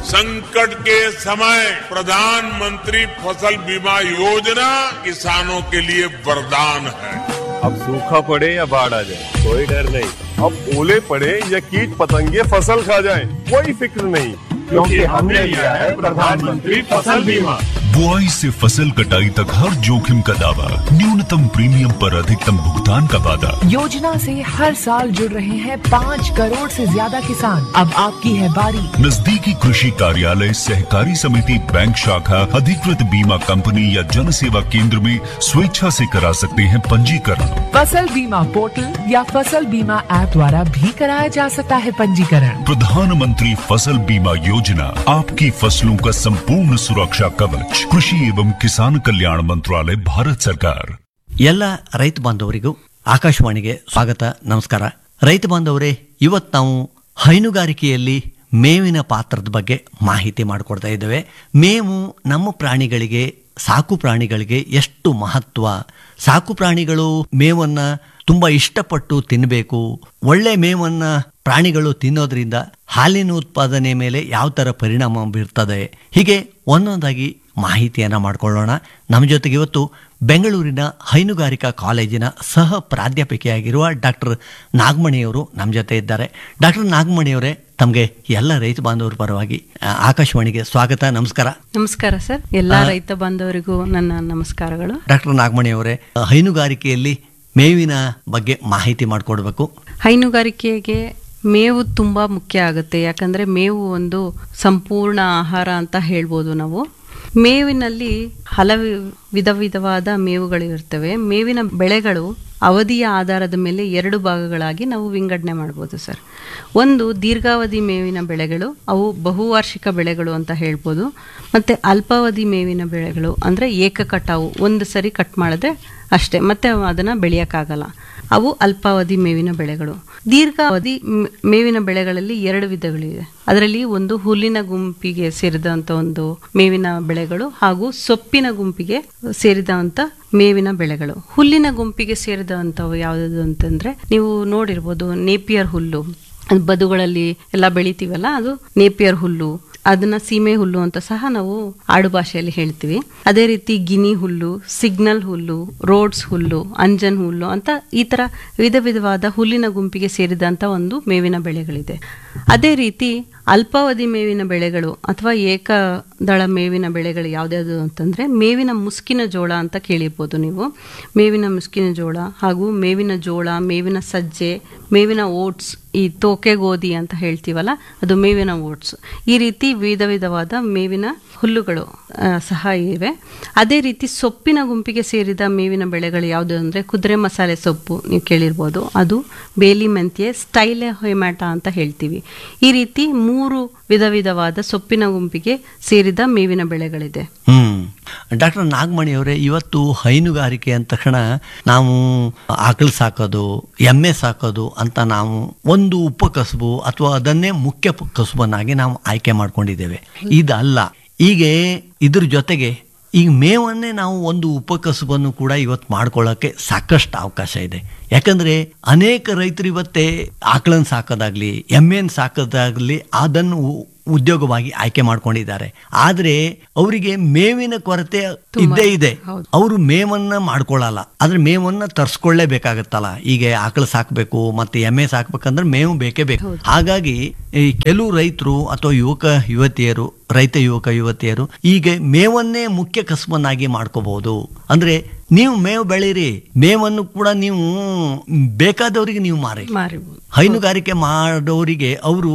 संकट के समय प्रधानमंत्री फसल बीमा योजना किसानों के लिए वरदान है अब सूखा पड़े या बाढ़ आ जाए कोई डर नहीं अब ओले पड़े या कीट पतंगे फसल खा जाए कोई फिक्र नहीं क्योंकि हमने लिया है प्रधानमंत्री फसल बीमा बुआई से फसल कटाई तक हर जोखिम का दावा न्यूनतम प्रीमियम पर अधिकतम भुगतान का वादा योजना से हर साल जुड़ रहे हैं पाँच करोड़ से ज्यादा किसान अब आपकी है बारी नजदीकी कृषि कार्यालय सहकारी समिति बैंक शाखा अधिकृत बीमा कंपनी या जन सेवा केंद्र में स्वेच्छा से करा सकते हैं पंजीकरण फसल बीमा पोर्टल या फसल बीमा ऐप द्वारा भी कराया जा सकता है पंजीकरण प्रधानमंत्री फसल बीमा योजना आपकी फसलों का संपूर्ण सुरक्षा कवच कृषि एवं किसान कल्याण मंत्रालय भारत सरकार ಎಲ್ಲ ರೈತ ಬಾಂಧವರಿಗೂ ಆಕಾಶವಾಣಿಗೆ ಸ್ವಾಗತ ನಮಸ್ಕಾರ ರೈತ ಬಾಂಧವರೇ ಇವತ್ತು ನಾವು ಹೈನುಗಾರಿಕೆಯಲ್ಲಿ ಮೇವಿನ ಪಾತ್ರದ ಬಗ್ಗೆ ಮಾಹಿತಿ ಮಾಡಿಕೊಡ್ತಾ ಇದ್ದೇವೆ ಮೇವು ನಮ್ಮ ಪ್ರಾಣಿಗಳಿಗೆ ಸಾಕು ಪ್ರಾಣಿಗಳಿಗೆ ಎಷ್ಟು ಮಹತ್ವ ಸಾಕು ಪ್ರಾಣಿಗಳು ಮೇವನ್ನ ತುಂಬಾ ಇಷ್ಟಪಟ್ಟು ತಿನ್ನಬೇಕು ಒಳ್ಳೆ ಮೇವನ್ನ ಪ್ರಾಣಿಗಳು ತಿನ್ನೋದ್ರಿಂದ ಹಾಲಿನ ಉತ್ಪಾದನೆ ಮೇಲೆ ಯಾವ ಥರ ಪರಿಣಾಮ ಬೀರ್ತದೆ ಹೀಗೆ ಒಂದೊಂದಾಗಿ ಮಾಹಿತಿಯನ್ನು ಮಾಡಿಕೊಳ್ಳೋಣ ನಮ್ಮ ಜೊತೆಗೆ ಇವತ್ತು ಬೆಂಗಳೂರಿನ ಹೈನುಗಾರಿಕಾ ಕಾಲೇಜಿನ ಸಹ ಪ್ರಾಧ್ಯಾಪಕಿಯಾಗಿರುವ ಡಾಕ್ಟರ್ ನಾಗಮಣಿಯವರು ನಮ್ಮ ಜೊತೆ ಇದ್ದಾರೆ ಡಾಕ್ಟರ್ ನಾಗಮಣಿಯವರೇ ತಮಗೆ ಎಲ್ಲ ರೈತ ಬಾಂಧವರ ಪರವಾಗಿ ಆ, ಆಕಾಶವಾಣಿಗೆ ಸ್ವಾಗತ ನಮಸ್ಕಾರ ನಮಸ್ಕಾರ ಸರ್ ಎಲ್ಲಾ ರೈತ ಬಾಂಧವರಿಗೂ ನನ್ನ ನಮಸ್ಕಾರಗಳು ಡಾಕ್ಟರ್ ನಾಗಮಣಿಯವರೇ ಹೈನುಗಾರಿಕೆಯಲ್ಲಿ ಮೇವಿನ ಬಗ್ಗೆ ಮಾಹಿತಿ ಮಾಡಿಕೊಡ್ಬೇಕು ಹೈನುಗಾರಿಕೆಗೆ ಮೇವು ತುಂಬಾ ಮುಖ್ಯ ಆಗುತ್ತೆ ಯಾಕಂದ್ರೆ ಮೇವು ಒಂದು ಸಂಪೂರ್ಣ ಆಹಾರ ಅಂತ ಹೇಳ್ಬೋದು ನಾವು ಮೇವಿನಲ್ಲಿ ಹಲವು ವಿಧ ವಿಧವಾದ ಮೇವುಗಳು ಇರ್ತವೆ ಮೇವಿನ ಬೆಳೆಗಳು ಅವಧಿಯ ಆಧಾರದ ಮೇಲೆ ಎರಡು ಭಾಗಗಳಾಗಿ ನಾವು ವಿಂಗಡಣೆ ಮಾಡ್ಬೋದು ಸರ್ ಒಂದು ದೀರ್ಘಾವಧಿ ಮೇವಿನ ಬೆಳೆಗಳು ಅವು ಬಹುವಾರ್ಷಿಕ ಬೆಳೆಗಳು ಅಂತ ಹೇಳ್ಬೋದು ಮತ್ತು ಅಲ್ಪಾವಧಿ ಮೇವಿನ ಬೆಳೆಗಳು ಅಂದರೆ ಏಕ ಕಟಾವು ಒಂದು ಸರಿ ಕಟ್ ಮಾಡಿದ್ರೆ ಅಷ್ಟೇ ಮತ್ತೆ ಅದನ್ನು ಬೆಳೆಯೋಕ್ಕಾಗಲ್ಲ ಅವು ಅಲ್ಪಾವಧಿ ಮೇವಿನ ಬೆಳೆಗಳು ದೀರ್ಘಾವಧಿ ಮ್- ಮೇವಿನ ಬೆಳೆಗಳಲ್ಲಿ ಎರಡು ವಿಧಗಳಿವೆ ಅದರಲ್ಲಿ ಒಂದು ಹುಲ್ಲಿನ ಗುಂಪಿಗೆ ಸೇರಿದಂಥ ಒಂದು ಮೇವಿನ ಬೆಳೆಗಳು ಹಾಗೂ ಸೊಪ್ಪಿನ ಗುಂಪಿಗೆ ಸೇರಿದಂಥ ಮೇವಿನ ಬೆಳೆಗಳು ಹುಲ್ಲಿನ ಗುಂಪಿಗೆ ಸೇರಿದಂಥವು ಯಾವುದಾದ್ರು ಅಂತಂದ್ರೆ ನೀವು ನೋಡಿರ್ಬೋದು ನೇಪಿಯರ್ ಹುಲ್ಲು ಅದು ಬದುಗಳಲ್ಲಿ ಎಲ್ಲ ಬೆಳಿತೀವಲ್ಲ ಅದು ನೇಪಿಯರ್ ಹುಲ್ಲು ಅದನ್ನ ಸೀಮೆ ಹುಲ್ಲು ಅಂತ ಸಹ ನಾವು ಆಡು ಭಾಷೆಯಲ್ಲಿ ಹೇಳ್ತೀವಿ ಅದೇ ರೀತಿ ಗಿನಿ ಹುಲ್ಲು ಸಿಗ್ನಲ್ ಹುಲ್ಲು ರೋಡ್ಸ್ ಹುಲ್ಲು ಅಂಜನ್ ಹುಲ್ಲು ಅಂತ ಈ ತರ ವಿಧ ವಿಧವಾದ ಹುಲ್ಲಿನ ಗುಂಪಿಗೆ ಸೇರಿದಂತ ಒಂದು ಮೇವಿನ ಬೆಳೆಗಳಿದೆ ಅದೇ ರೀತಿ ಅಲ್ಪಾವಧಿ ಮೇವಿನ ಬೆಳೆಗಳು ಅಥವಾ ಏಕದಳ ಮೇವಿನ ಬೆಳೆಗಳು ಯಾವ್ದ್ಯಾವ್ದು ಅಂತಂದ್ರೆ ಮೇವಿನ ಮುಸ್ಕಿನ ಜೋಳ ಅಂತ ಕೇಳಿರ್ಬೋದು ನೀವು ಮೇವಿನ ಮುಸ್ಕಿನ ಜೋಳ ಹಾಗೂ ಮೇವಿನ ಜೋಳ ಮೇವಿನ ಸಜ್ಜೆ ಮೇವಿನ ಓಟ್ಸ್ ಈ ತೋಕೆ ಗೋಧಿ ಅಂತ ಹೇಳ್ತೀವಲ್ಲ ಅದು ಮೇವಿನ ಓಟ್ಸ್ ಈ ರೀತಿ ವಿಧ ವಿಧವಾದ ಮೇವಿನ ಹುಲ್ಲುಗಳು ಆ, ಸಹ ಇವೆ ಅದೇ ರೀತಿ ಸೊಪ್ಪಿನ ಗುಂಪಿಗೆ ಸೇರಿದ ಮೇವಿನ ಬೆಳೆಗಳು ಯಾವುದು ಅಂದರೆ ಕುದುರೆ ಮಸಾಲೆ ಸೊಪ್ಪು ನೀವು ಕೇಳಿರ್ಬೋದು ಅದು ಬೇಲಿ ಮೆಂತ್ಯೆ ಸ್ಟೈಲೆ ಹೊಯ್ಮ್ಯಾಟ ಅಂತ ಹೇಳ್ತೀವಿ ಈ ರೀತಿ ಮೂರು ವಿಧ ವಿಧವಾದ ಸೊಪ್ಪಿನ ಗುಂಪಿಗೆ ಸೇರಿದ ಮೇವಿನ ಬೆಳೆಗಳಿದೆ ಹ್ಮ್ ಡಾಕ್ಟರ್ ನಾಗಮಣಿಯವರೇ ಇವತ್ತು ಹೈನುಗಾರಿಕೆ ಅಂದ ತಕ್ಷಣ ನಾವು ಆಕಳು ಸಾಕೋದು ಎಮ್ಮೆ ಸಾಕೋದು ಅಂತ ನಾವು ಒಂದು ಉಪಕಸುಬು ಅಥವಾ ಅದನ್ನೇ ಮುಖ್ಯ ಪ- ಕಸುಬನ್ನಾಗಿ ನಾವು ಆಯ್ಕೆ ಮಾಡ್ಕೊಂಡಿದ್ದೇವೆ ಇದಲ್ಲ ಈಗ ಇದ್ರ ಜೊತೆಗೆ ಈಗ ಮೇವನ್ನೇ ನಾವು ಒಂದು ಉಪಕಸುಬನ್ನು ಕೂಡ ಇವತ್ತು ಮಾಡ್ಕೊಳ್ಳೋಕ್ಕೆ ಸಾಕಷ್ಟು ಅವಕಾಶ ಇದೆ ಯಾಕಂದ್ರೆ ಅನೇಕ ರೈತರು ಇವತ್ತೇ ಆಕಳನ್ನು ಸಾಕೋದಾಗ್ಲಿ ಎಮ್ಮೆಯನ್ನು ಸಾಕೋದಾಗ್ಲಿ ಅದನ್ನು ಉ- ಉದ್ಯೋಗವಾಗಿ ಆಯ್ಕೆ ಮಾಡ್ಕೊಂಡಿದ್ದಾರೆ ಆದ್ರೆ ಅವರಿಗೆ ಮೇವಿನ ಕೊರತೆ ಇದ್ದೇ ಇದೆ ಅವರು ಮೇವನ್ನ ಮಾಡ್ಕೊಳ್ಳಲ್ಲ ಆದ್ರೆ ಮೇವನ್ನ ತರ್ಸ್ಕೊಳ್ಳೇಬೇಕಾಗತ್ತಲ್ಲ ಈಗ ಆಕಳು ಸಾಕ್ಬೇಕು ಮತ್ತೆ ಎಮ್ಮೆ ಸಾಕ್ಬೇಕಂದ್ರೆ ಮೇವು ಬೇಕೇ ಬೇಕು ಹಾಗಾಗಿ ಈ ಕೆಲವು ರೈತರು ಅಥವಾ ಯುವಕ ಯುವತಿಯರು ರೈತ ಯುವಕ ಯುವತಿಯರು ಈಗ ಮೇವನ್ನೇ ಮುಖ್ಯ ಕಸುಬನ್ನಾಗಿ ಮಾಡ್ಕೋಬಹುದು ಅಂದ್ರೆ ನೀವು ಮೇವು ಬೆಳೀರಿ ಮೇವನ್ನು ಕೂಡ ನೀವು ಬೇಕಾದವರಿಗೆ ನೀವು ಮಾರಿ ಮಾರಿಬೋದು ಹೈನುಗಾರಿಕೆ ಮಾಡೋರಿಗೆ ಅವರು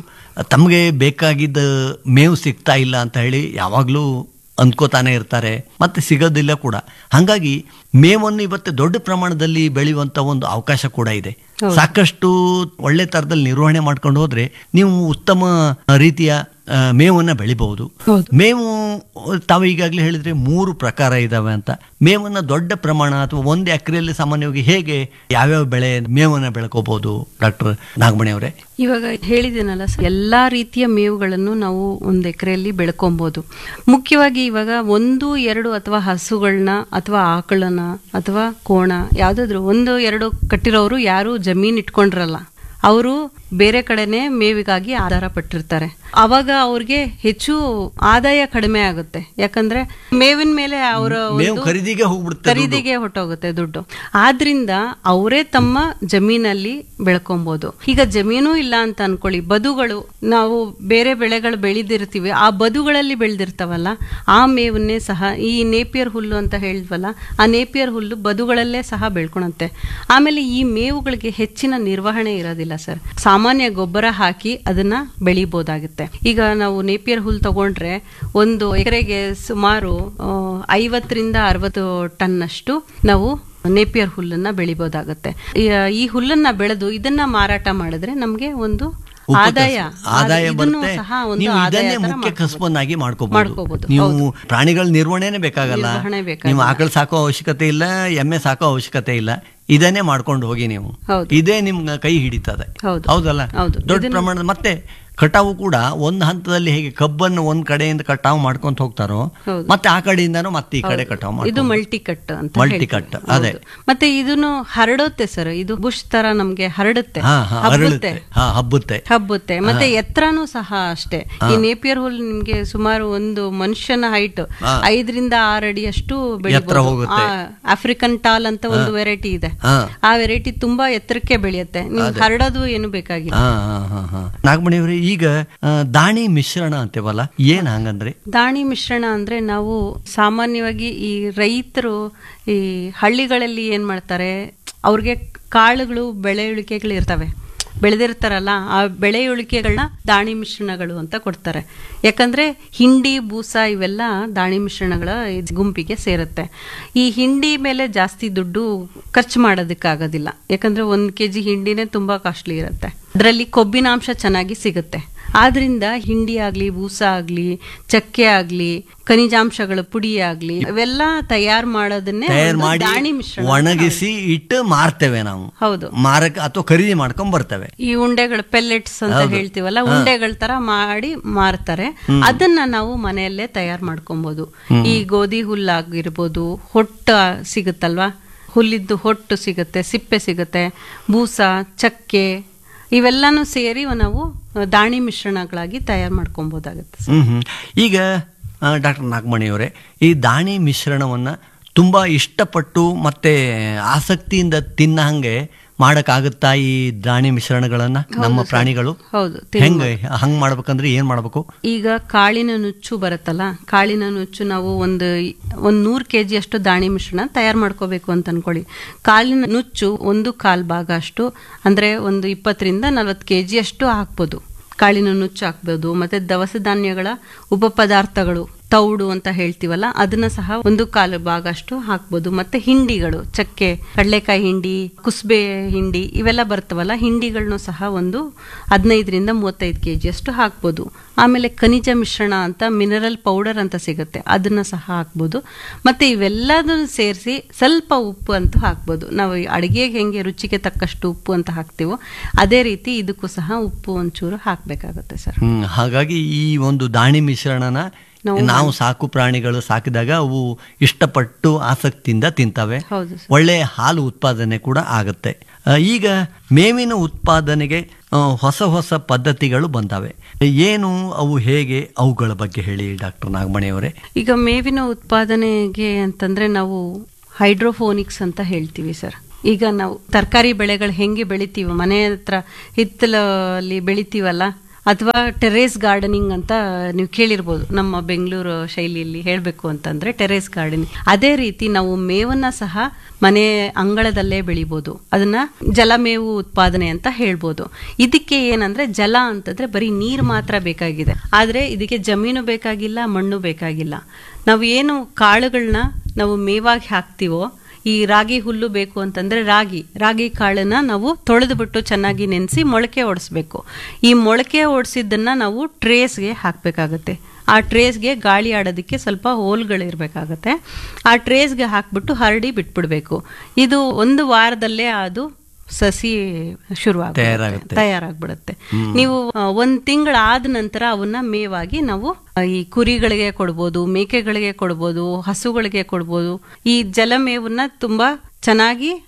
ತಮಗೆ ಬೇಕಾಗಿದ್ದ ಮೇವು ಸಿಗ್ತಾ ಇಲ್ಲ ಅಂತ ಹೇಳಿ ಯಾವಾಗಲೂ ಅಂದ್ಕೋತಾನೆ ಇರ್ತಾರೆ ಮತ್ತೆ ಸಿಗೋದಿಲ್ಲ ಕೂಡ ಹಾಗಾಗಿ ಮೇವನ್ನು ಇವತ್ತು ದೊಡ್ಡ ಪ್ರಮಾಣದಲ್ಲಿ ಬೆಳೆಯುವಂತ ಒಂದು ಅವಕಾಶ ಕೂಡ ಇದೆ ಸಾಕಷ್ಟು ಒಳ್ಳೆ ತರದಲ್ಲಿ ನಿರ್ವಹಣೆ ಮಾಡ್ಕೊಂಡು ಹೋದ್ರೆ ನೀವು ಉತ್ತಮ ರೀತಿಯ ಆ, ಮೇವನ್ನ ಬೆಳಿಬಹುದು ಮೇವು ತಾವು ಈಗಾಗಲೇ ಹೇಳಿದ್ರೆ ಮೂರು ಪ್ರಕಾರ ಇದಾವೆ ಅಂತ ಮೇವನ್ನ ದೊಡ್ಡ ಪ್ರಮಾಣ ಅಥವಾ ಒಂದು ಎಕರೆಯಲ್ಲಿ ಸಾಮಾನ್ಯವಾಗಿ ಹೇಗೆ ಯಾವ್ಯಾವ ಬೆಳೆ ಮೇವನ್ನ ಬೆಳ್ಕೋಬಹುದು ಡಾಕ್ಟರ್ ನಾಗಮಣಿ ಅವರೇ ಇವಾಗ ಹೇಳಿದ್ದೀನಲ್ಲ ಸರ್, ಎಲ್ಲಾ ರೀತಿಯ ಮೇವುಗಳನ್ನು ನಾವು ಒಂದು ಎಕರೆಯಲ್ಲಿ ಬೆಳ್ಕೊಬಹುದು ಮುಖ್ಯವಾಗಿ ಇವಾಗ ಒಂದು ಎರಡು ಅಥವಾ ಹಸುಗಳನ್ನ ಅಥವಾ ಆಕಳನ್ನ ಅಥವಾ ಕೋಣ ಯಾವ್ದಾದ್ರು ಒಂದು ಎರಡು ಕಟ್ಟಿರೋರು ಯಾರು ಜಮೀನ್ ಇಟ್ಕೊಂಡಿರಲ್ಲ ಅವರು ಬೇರೆ ಕಡೆನೆ ಮೇವಿಗಾಗಿ ಆಧಾರ ಪಟ್ಟಿರ್ತಾರೆ ಅವಾಗ ಅವ್ರಿಗೆ ಹೆಚ್ಚು ಆದಾಯ ಕಡಿಮೆ ಆಗುತ್ತೆ ಯಾಕಂದ್ರೆ ಮೇವಿನ ಮೇಲೆ ಅವರ ಮೇವು ಖರೀದಿಗೆ ಹೋಗ್ಬಿಡುತ್ತೆ ಖರೀದಿಗೆ ಹೊಟ್ಟೋಗುತ್ತೆ ದುಡ್ಡು ಆದ್ರಿಂದ ಅವರೇ ತಮ್ಮ ಜಮೀನಲ್ಲಿ ಬೆಳ್ಕೊಬಹುದು ಈಗ ಜಮೀನು ಇಲ್ಲ ಅಂತ ಅನ್ಕೊಳ್ಳಿ ಬದುಗಳು ನಾವು ಬೇರೆ ಬೆಳೆಗಳು ಬೆಳೆದಿರ್ತೀವಿ ಆ ಬದುಗಳಲ್ಲಿ ಬೆಳೆದಿರ್ತಾವಲ್ಲ ಆ ಮೇವನ್ನೇ ಸಹ ಈ ನೇಪಿಯರ್ ಹುಲ್ಲು ಅಂತ ಹೇಳಿದ್ವಲ್ಲ ಆ ನೇಪಿಯರ್ ಹುಲ್ಲು ಬದುಗಳಲ್ಲೇ ಸಹ ಬೆಳ್ಕೊಳತ್ತೆ ಆಮೇಲೆ ಈ ಮೇವುಗಳಿಗೆ ಹೆಚ್ಚಿನ ನಿರ್ವಹಣೆ ಇರೋದಿಲ್ಲ ಸರ್ ಸಾಮಾನ್ಯ ಗೊಬ್ಬರ ಹಾಕಿ ಅದನ್ನ ಬೆಳಿಬೋದಾಗುತ್ತೆ ಈಗ ನಾವು ನೇಪಿಯರ್ ಹುಲ್ ತಗೊಂಡ್ರೆ ಒಂದು ಎಕರೆಗೆ ಸುಮಾರು ಆ, ಐವತ್ತರಿಂದ ಅರವತ್ತು ಟನ್ ಅಷ್ಟು ನಾವು ನೇಪಿಯರ್ ಹುಲ್ಲನ್ನ ಬೆಳಿಬೋದಾಗತ್ತೆ ಈ- ಈ ಹುಲ್ಲನ್ನ ಬೆಳೆದು ಇದನ್ನ ಮಾರಾಟ ಮಾಡಿದ್ರೆ ನಮ್ಗೆ ಒಂದು ಉಪಕಸಬು. ಆದಾಯ ಆದಾಯ ಇದನ್ನು ಬರುತ್ತೆ ಸಹ ಒಂದು ನೀವು ಆದಾಯ ಇದನ್ನೇ ತರ ಮುಖ್ಯ ಮಾಡ್ಕೊಬೋದು. ಕಸಬನ್ನಾಗಿ ಮಾಡ್ಕೋಬಹುದು ಮಾಡ್ಕೋಬೋದು, ನೀವು ಹೌದು. ಪ್ರಾಣಿಗಳ ನಿರ್ವಹಣೆನೇ ಬೇಕಾಗಲ್ಲ ನಿರ್ವಹಣೆ ಬೇಕಾಗಿಲ್ಲ. ನೀವು ಆಕಳು ಸಾಕೋ ಅವಶ್ಯಕತೆ ಇಲ್ಲ ಎಮ್ಮೆ ಸಾಕೋ ಅವಶ್ಯಕತೆ ಇಲ್ಲ ಇದನ್ನೇ ಮಾಡ್ಕೊಂಡು ಹೋಗಿ ನೀವು ಹೌದು. ಇದೇ ನಿಮ್ಗೆ ಕೈ ಹಿಡಿತದೆ ಹೌದು. ಹೌದಲ್ಲ ಹೌದು. ದೊಡ್ಡ ಇದನ್ನ- ಪ್ರಮಾಣದ ಮತ್ತೆ ಕಟಾವು ಕೂಡ ಒಂದು ಹಂತದಲ್ಲಿ ಹೇಗೆ ಕಬ್ಬನ್ನು ಒಂದ್ ಕಡೆಯಿಂದ ಕಟಾವು ಮಾಡ್ಕೊಂತ ಹೋಗ್ತಾರೋ ಹೌದು. ಮತ್ತೆ ಆ ಕಡೆಯಿಂದಾನು ಮತ್ತೆ ಈ ಕಡೆ ಕಟಾವು ಇದು ಮಾಡ್ಕೊಂಡು ಮಲ್ಟಿ ಕಟ್ ಅಂತ Multi ಹೇಳ್ತೀವಿ. cut, ಅದೇ. ಹೌದು. ಮತ್ತೆ ಇದನ್ನು ಹರಡುತ್ತೆ ಸರ್ ಇದು ಬುಷ್ ತರ ನಮ್ಗೆ ಹರಡುತ್ತೆ ಹಾ ಹಾ ಹಬ್ಬುತ್ತೆ ಅರಳುತ್ತೆ ಹಾ ಹಬ್ಬುತ್ತೆ ಹಬ್ಬುತ್ತೆ ಮತ್ತೆ ಎತ್ತರನೂ ಸಹ ಅಷ್ಟೇ ಈ ನೇಪಿಯರ್ ಹುಲ್ ನಿಮ್ಗೆ ಸುಮಾರು ಒಂದು ಮನುಷ್ಯನ ಹೈಟ್ ಐದರಿಂದ ಆರು ಅಡಿಯಷ್ಟು ಎತ್ತರ ಹೋಗುತ್ತೆ. ಆಫ್ರಿಕನ್ ಟಾಲ್ ಅಂತ ಒಂದು ವೆರೈಟಿ ಇದೆ ಹಾ. ಆ ವೆರೈಟಿ ತುಂಬಾ ಎತ್ತರಕ್ಕೆ ಬೆಳೆಯುತ್ತೆ ನಿಮ್ಗೆ ಹರಡೋದು ಏನು ಬೇಕಾಗಿಲ್ಲ ಹಾ ಹಾ ಹಾ ಹಾ ನಾಗಮಣಿಯವ್ರೆ ಈಗ ಆ, ದಾಣಿ ಮಿಶ್ರಣ ಅಂತೇವಲ್ಲ ಏನ್ ಹಂಗಂದ್ರೆ ದಾಣಿ ಮಿಶ್ರಣ ಅಂದ್ರೆ ನಾವು ಸಾಮಾನ್ಯವಾಗಿ ಈ ರೈತರು ಈ ಹಳ್ಳಿಗಳಲ್ಲಿ ಏನ್ ಮಾಡ್ತಾರೆ ಅವ್ರಿಗೆ ಕಾಳುಗಳು ಬೆಳೆಯುಳಿಕೆಗಳು ಇರ್ತವೆ ಬೆಳೆದಿರ್ತಾರಲ್ಲ ಆ ಬೆಳೆಯುಳಿಕೆಗಳನ್ನ ದಾಣಿ ಮಿಶ್ರಣಗಳು ಅಂತ ಕೊಡ್ತಾರೆ ಯಾಕಂದ್ರೆ ಹಿಂಡಿ ಬೂಸ ಇವೆಲ್ಲ ದಾಣಿ ಮಿಶ್ರಣಗಳ ಇದ್ ಗುಂಪಿಗೆ ಸೇರುತ್ತೆ ಈ ಹಿಂಡಿ ಮೇಲೆ ಜಾಸ್ತಿ ದುಡ್ಡು ಖರ್ಚು ಮಾಡೋದಕ್ಕಾಗೋದಿಲ್ಲ ಯಾಕಂದ್ರೆ ಒಂದ್ ಕೆಜಿ ಹಿಂಡಿನೇ ತುಂಬಾ ಕಾಸ್ಟ್ಲಿ ಇರುತ್ತೆ ಅದರಲ್ಲಿ ಕೊಬ್ಬಿನಾಂಶ ಚೆನ್ನಾಗಿ ಸಿಗುತ್ತೆ ಆದ್ರಿಂದ ಹಿಂಡಿ ಆಗ್ಲಿ ಬೂಸ ಆಗ್ಲಿ ಚಕ್ಕೆ ಆಗ್ಲಿ ಖನಿಜಾಂಶಗಳ ಪುಡಿ ಆಗ್ಲಿ ಇವೆಲ್ಲ ತಯಾರು ಮಾಡೋದನ್ನೇ ತಯಾರು ಒಂದು ಮಾಡಿ ದಾಣಿ ಮಿಶ್ರಣ ಅಂತ ಒಣಗಿಸಿ ಇಟ್ಟು ಮಾರ್ತೇವೆ ನಾವು ಹೌದು ಮಾರಕ ಅಥವಾ ಖರೀದಿ ಮಾಡ್ಕೊಂಡ್ ಬರ್ತೇವೆ ಈ ಉಂಡೆಗಳು ಪೆಲ್ಲೆಟ್ಸ್ ಅಂತ ಹೌದು. ಹೇಳ್ತೀವಲ್ಲ ಉಂಡೆಗಳ ತರ ಮಾಡಿ ಮಾರ್ತಾರೆ ಅದನ್ನ ನಾವು ಮನೆಯಲ್ಲೇ ತಯಾರು ಮಾಡ್ಕೊಬಹುದು ಈ ಗೋಧಿ ಹುಲ್ಲಾಗಿರ್ಬೋದು ಹೊಟ್ಟ ಸಿಗುತ್ತಲ್ವಾ ಹುಲ್ಲಿದ್ದು ಹೊಟ್ಟು ಸಿಗುತ್ತೆ ಸಿಪ್ಪೆ ಸಿಗುತ್ತೆ ಬೂಸ ಚಕ್ಕೆ ಇವೆಲ್ಲಾನು ಸೇರಿ ನಾವು ದಾಣಿ ಮಿಶ್ರಣಗಳಾಗಿ ತಯಾರು ಮಾಡ್ಕೊಬೋದಾಗುತ್ತೆ ಹ್ಮ್ ಹ್ಮ್ ಈಗ ಡಾಕ್ಟರ್ ನಾಗಮಣಿಯವರೇ ಈ ದಾಣಿ ಮಿಶ್ರಣವನ್ನ ತುಂಬಾ ಇಷ್ಟಪಟ್ಟು ಮತ್ತೆ ಆಸಕ್ತಿಯಿಂದ ತಿನ್ನ ಹಂಗೆ ಮಾಡಕ್ಕಾಗುತ್ತಾ ಈ ದಾಣಿ ಮಿಶ್ರಣಗಳನ್ನ ನಮ್ಮ ಪ್ರಾಣಿಗಳು ಹೌದು ಹೆಂಗ ಹಂಗ್ ಮಾಡ್ಬೇಕಂದ್ರೆ ಏನ್ ಮಾಡ್ಬೇಕು ಈಗ ಕಾಳಿನ ನುಚ್ಚು ಬರುತ್ತಲ್ಲ ಕಾಳಿನ ನುಚ್ಚು ನಾವು ಒಂದು ಒಂದು ನೂರು ಕೆ ಅಷ್ಟು ದಾಣಿ ಮಿಶ್ರಣ ತಯಾರು ಮಾಡ್ಕೋಬೇಕು ಅಂತ ಅನ್ಕೊಳ್ಳಿ ಕಾಳಿನ ನುಚ್ಚು ಒಂದು ಕಾಲ್ ಭಾಗ ಅಷ್ಟು ಅಂದ್ರೆ ಒಂದು ಇಪ್ಪತ್ತರಿಂದ ನಲ್ವತ್ತು ಕೆ ಅಷ್ಟು ಹಾಕ್ಬೋದು ಕಾಳಿನ ನುಚ್ಚು ಹಾಕ್ಬೋದು ಮತ್ತೆ ದವಸ ಧಾನ್ಯಗಳ ಉಪ ಪದಾರ್ಥಗಳು ತೌಡು ಅಂತ ಹೇಳ್ತೀವಲ್ಲ ಅದನ್ನ ಸಹ ಒಂದು ಕಾಲು ಭಾಗ ಅಷ್ಟು ಹಾಕ್ಬೋದು ಮತ್ತೆ ಹಿಂಡಿಗಳು ಚಕ್ಕೆ ಕಡಲೆಕಾಯಿ ಹಿಂಡಿ ಕುಸ್ಬೆ ಹಿಂಡಿ ಇವೆಲ್ಲ ಬರ್ತವಲ್ಲ ಹಿಂಡಿಗಳನ್ನು ಸಹ ಒಂದು ಹದಿನೈದರಿಂದ ಮೂವತ್ತೈದು ಕೆ ಅಷ್ಟು ಹಾಕ್ಬೋದು ಆಮೇಲೆ ಖನಿಜ ಮಿಶ್ರಣ ಅಂತ ಮಿನರಲ್ ಪೌಡರ್ ಅಂತ ಸಿಗುತ್ತೆ ಅದನ್ನ ಸಹ ಹಾಕ್ಬೋದು ಮತ್ತೆ ಇವೆಲ್ಲದನ್ನು ಸೇರಿಸಿ ಸ್ವಲ್ಪ ಉಪ್ಪು ಅಂತ ಹಾಕ್ಬೋದು ನಾವು ಈ ಅಡಿಗೆಗೆ ಹೆಂಗೆ ರುಚಿಗೆ ತಕ್ಕಷ್ಟು ಉಪ್ಪು ಅಂತ ಹಾಕ್ತೀವೋ ಅದೇ ರೀತಿ ಇದಕ್ಕೂ ಸಹ ಉಪ್ಪು ಒಂಚೂರು ಹಾಕ್ಬೇಕಾಗುತ್ತೆ ಸರ್ ಹ್ಮ್ ಹಾಗಾಗಿ ಈ ಒಂದು ದಾಣಿ ಮಿಶ್ರಣನ ನಾವು ಸಾಕು ಪ್ರಾಣಿಗಳು ಸಾಕಿದಾಗ ಅವು ಇಷ್ಟಪಟ್ಟು ಆಸಕ್ತಿಯಿಂದ ತಿಂತವೆ ಹೌದು ಸರ್. ಒಳ್ಳೆ ಹಾಲು ಉತ್ಪಾದನೆ ಕೂಡ ಆಗುತ್ತೆ ಆ, ಈಗ ಮೇವಿನ ಉತ್ಪಾದನೆಗೆ ಆ, ಹೊಸ ಹೊಸ ಪದ್ಧತಿಗಳು ಬಂದವೆ ಏನು ಅವು ಹೇಗೆ ಅವುಗಳ ಬಗ್ಗೆ ಹೇಳಿ ಡಾಕ್ಟರ್ ನಾಗಮಣಿಯವರೇ ಈಗ ಮೇವಿನ ಉತ್ಪಾದನೆಗೆ ಅಂತಂದ್ರೆ ನಾವು ಹೈಡ್ರೋಫೋನಿಕ್ಸ್ ಅಂತ ಹೇಳ್ತೀವಿ ಸರ್ ಈಗ ನಾವು ತರಕಾರಿ ಬೆಳೆಗಳು ಹೆಂಗೆ ಬೆಳಿತೀವಿ ಮನೆ ಹತ್ರ ಹಿತ್ತಲಲ್ಲಿ ಬೆಳಿತೀವಲ್ಲ ಅಥವಾ ಟೆರೇಸ್ ಗಾರ್ಡನಿಂಗ್ ಅಂತ ನೀವು ಕೇಳಿರ್ಬೋದು ನಮ್ಮ ಬೆಂಗಳೂರು ಶೈಲಿಯಲ್ಲಿ ಹೇಳಬೇಕು ಅಂತಂದ್ರೆ ಟೆರೇಸ್ ಗಾರ್ಡನಿಂಗ್ ಅದೇ ರೀತಿ ನಾವು ಮೇವನ್ನ ಸಹ ಮನೆ ಅಂಗಳದಲ್ಲೇ ಬೆಳಿಬೋದು ಅದನ್ನ ಜಲಮೇವು ಉತ್ಪಾದನೆ ಅಂತ ಹೇಳ್ಬೋದು ಇದಕ್ಕೆ ಏನಂದ್ರೆ ಜಲ ಅಂತಂದ್ರೆ ಬರೀ ನೀರು ಮಾತ್ರ ಬೇಕಾಗಿದೆ ಆದ್ರೆ ಇದಕ್ಕೆ ಜಮೀನು ಬೇಕಾಗಿಲ್ಲ ಮಣ್ಣು ಬೇಕಾಗಿಲ್ಲ ನಾವು ಏನು ಕಾಳುಗಳನ್ನ ನಾವು ಮೇವಾಗಿ ಹಾಕ್ತಿವೋ ಈ ರಾಗಿ ಹುಲ್ಲು ಬೇಕು ಅಂತಂದ್ರೆ ರಾಗಿ ರಾಗಿ ಕಾಳನ್ನ ನಾವು ತೊಳೆದು ಬಿಟ್ಟು ಚೆನ್ನಾಗಿ ನೆನೆಸಿ ಮೊಳಕೆ ಓಡಿಸ್ಬೇಕು ಈ ಮೊಳಕೆ ಓಡಿಸಿದ್ದನ್ನ ನಾವು ಟ್ರೇಸ್ಗೆ ಹಾಕಬೇಕಾಗತ್ತೆ ಆ ಟ್ರೇಸ್ಗೆ ಗಾಳಿ ಆಡೋದಕ್ಕೆ ಸ್ವಲ್ಪ ಹೋಲ್ಗಳಿರ್ಬೇಕಾಗತ್ತೆ ಆ ಟ್ರೇಸ್ಗೆ ಹಾಕ್ಬಿಟ್ಟು ಹರಡಿ ಬಿಟ್ಬಿಡ್ಬೇಕು ಇದು ಒಂದು ವಾರದಲ್ಲೇ ಅದು ಸಸಿ ಶುರು ತಯಾರಾಗುತ್ತೆ. ತಯಾರಾಗ್ಬಿಡುತ್ತೆ ನೀವು ಆ, ಒಂದ್ ತಿಂಗಳಾದ ನಂತರ ಅವನ್ನ ಮೇವಾಗಿ ನಾವು ಆ, ಈ ಕುರಿಗಳಿಗೆ ಕೊಡ್ಬೋದು ಮೇಕೆಗಳಿಗೆ ಕೊಡ್ಬೋದು ಹಸುಗಳಿಗೆ ಕೊಡ್ಬೋದು ಈ ಜಲಮೇವನ್ನ ತುಂಬಾ ಚೆನ್ನಾಗಿ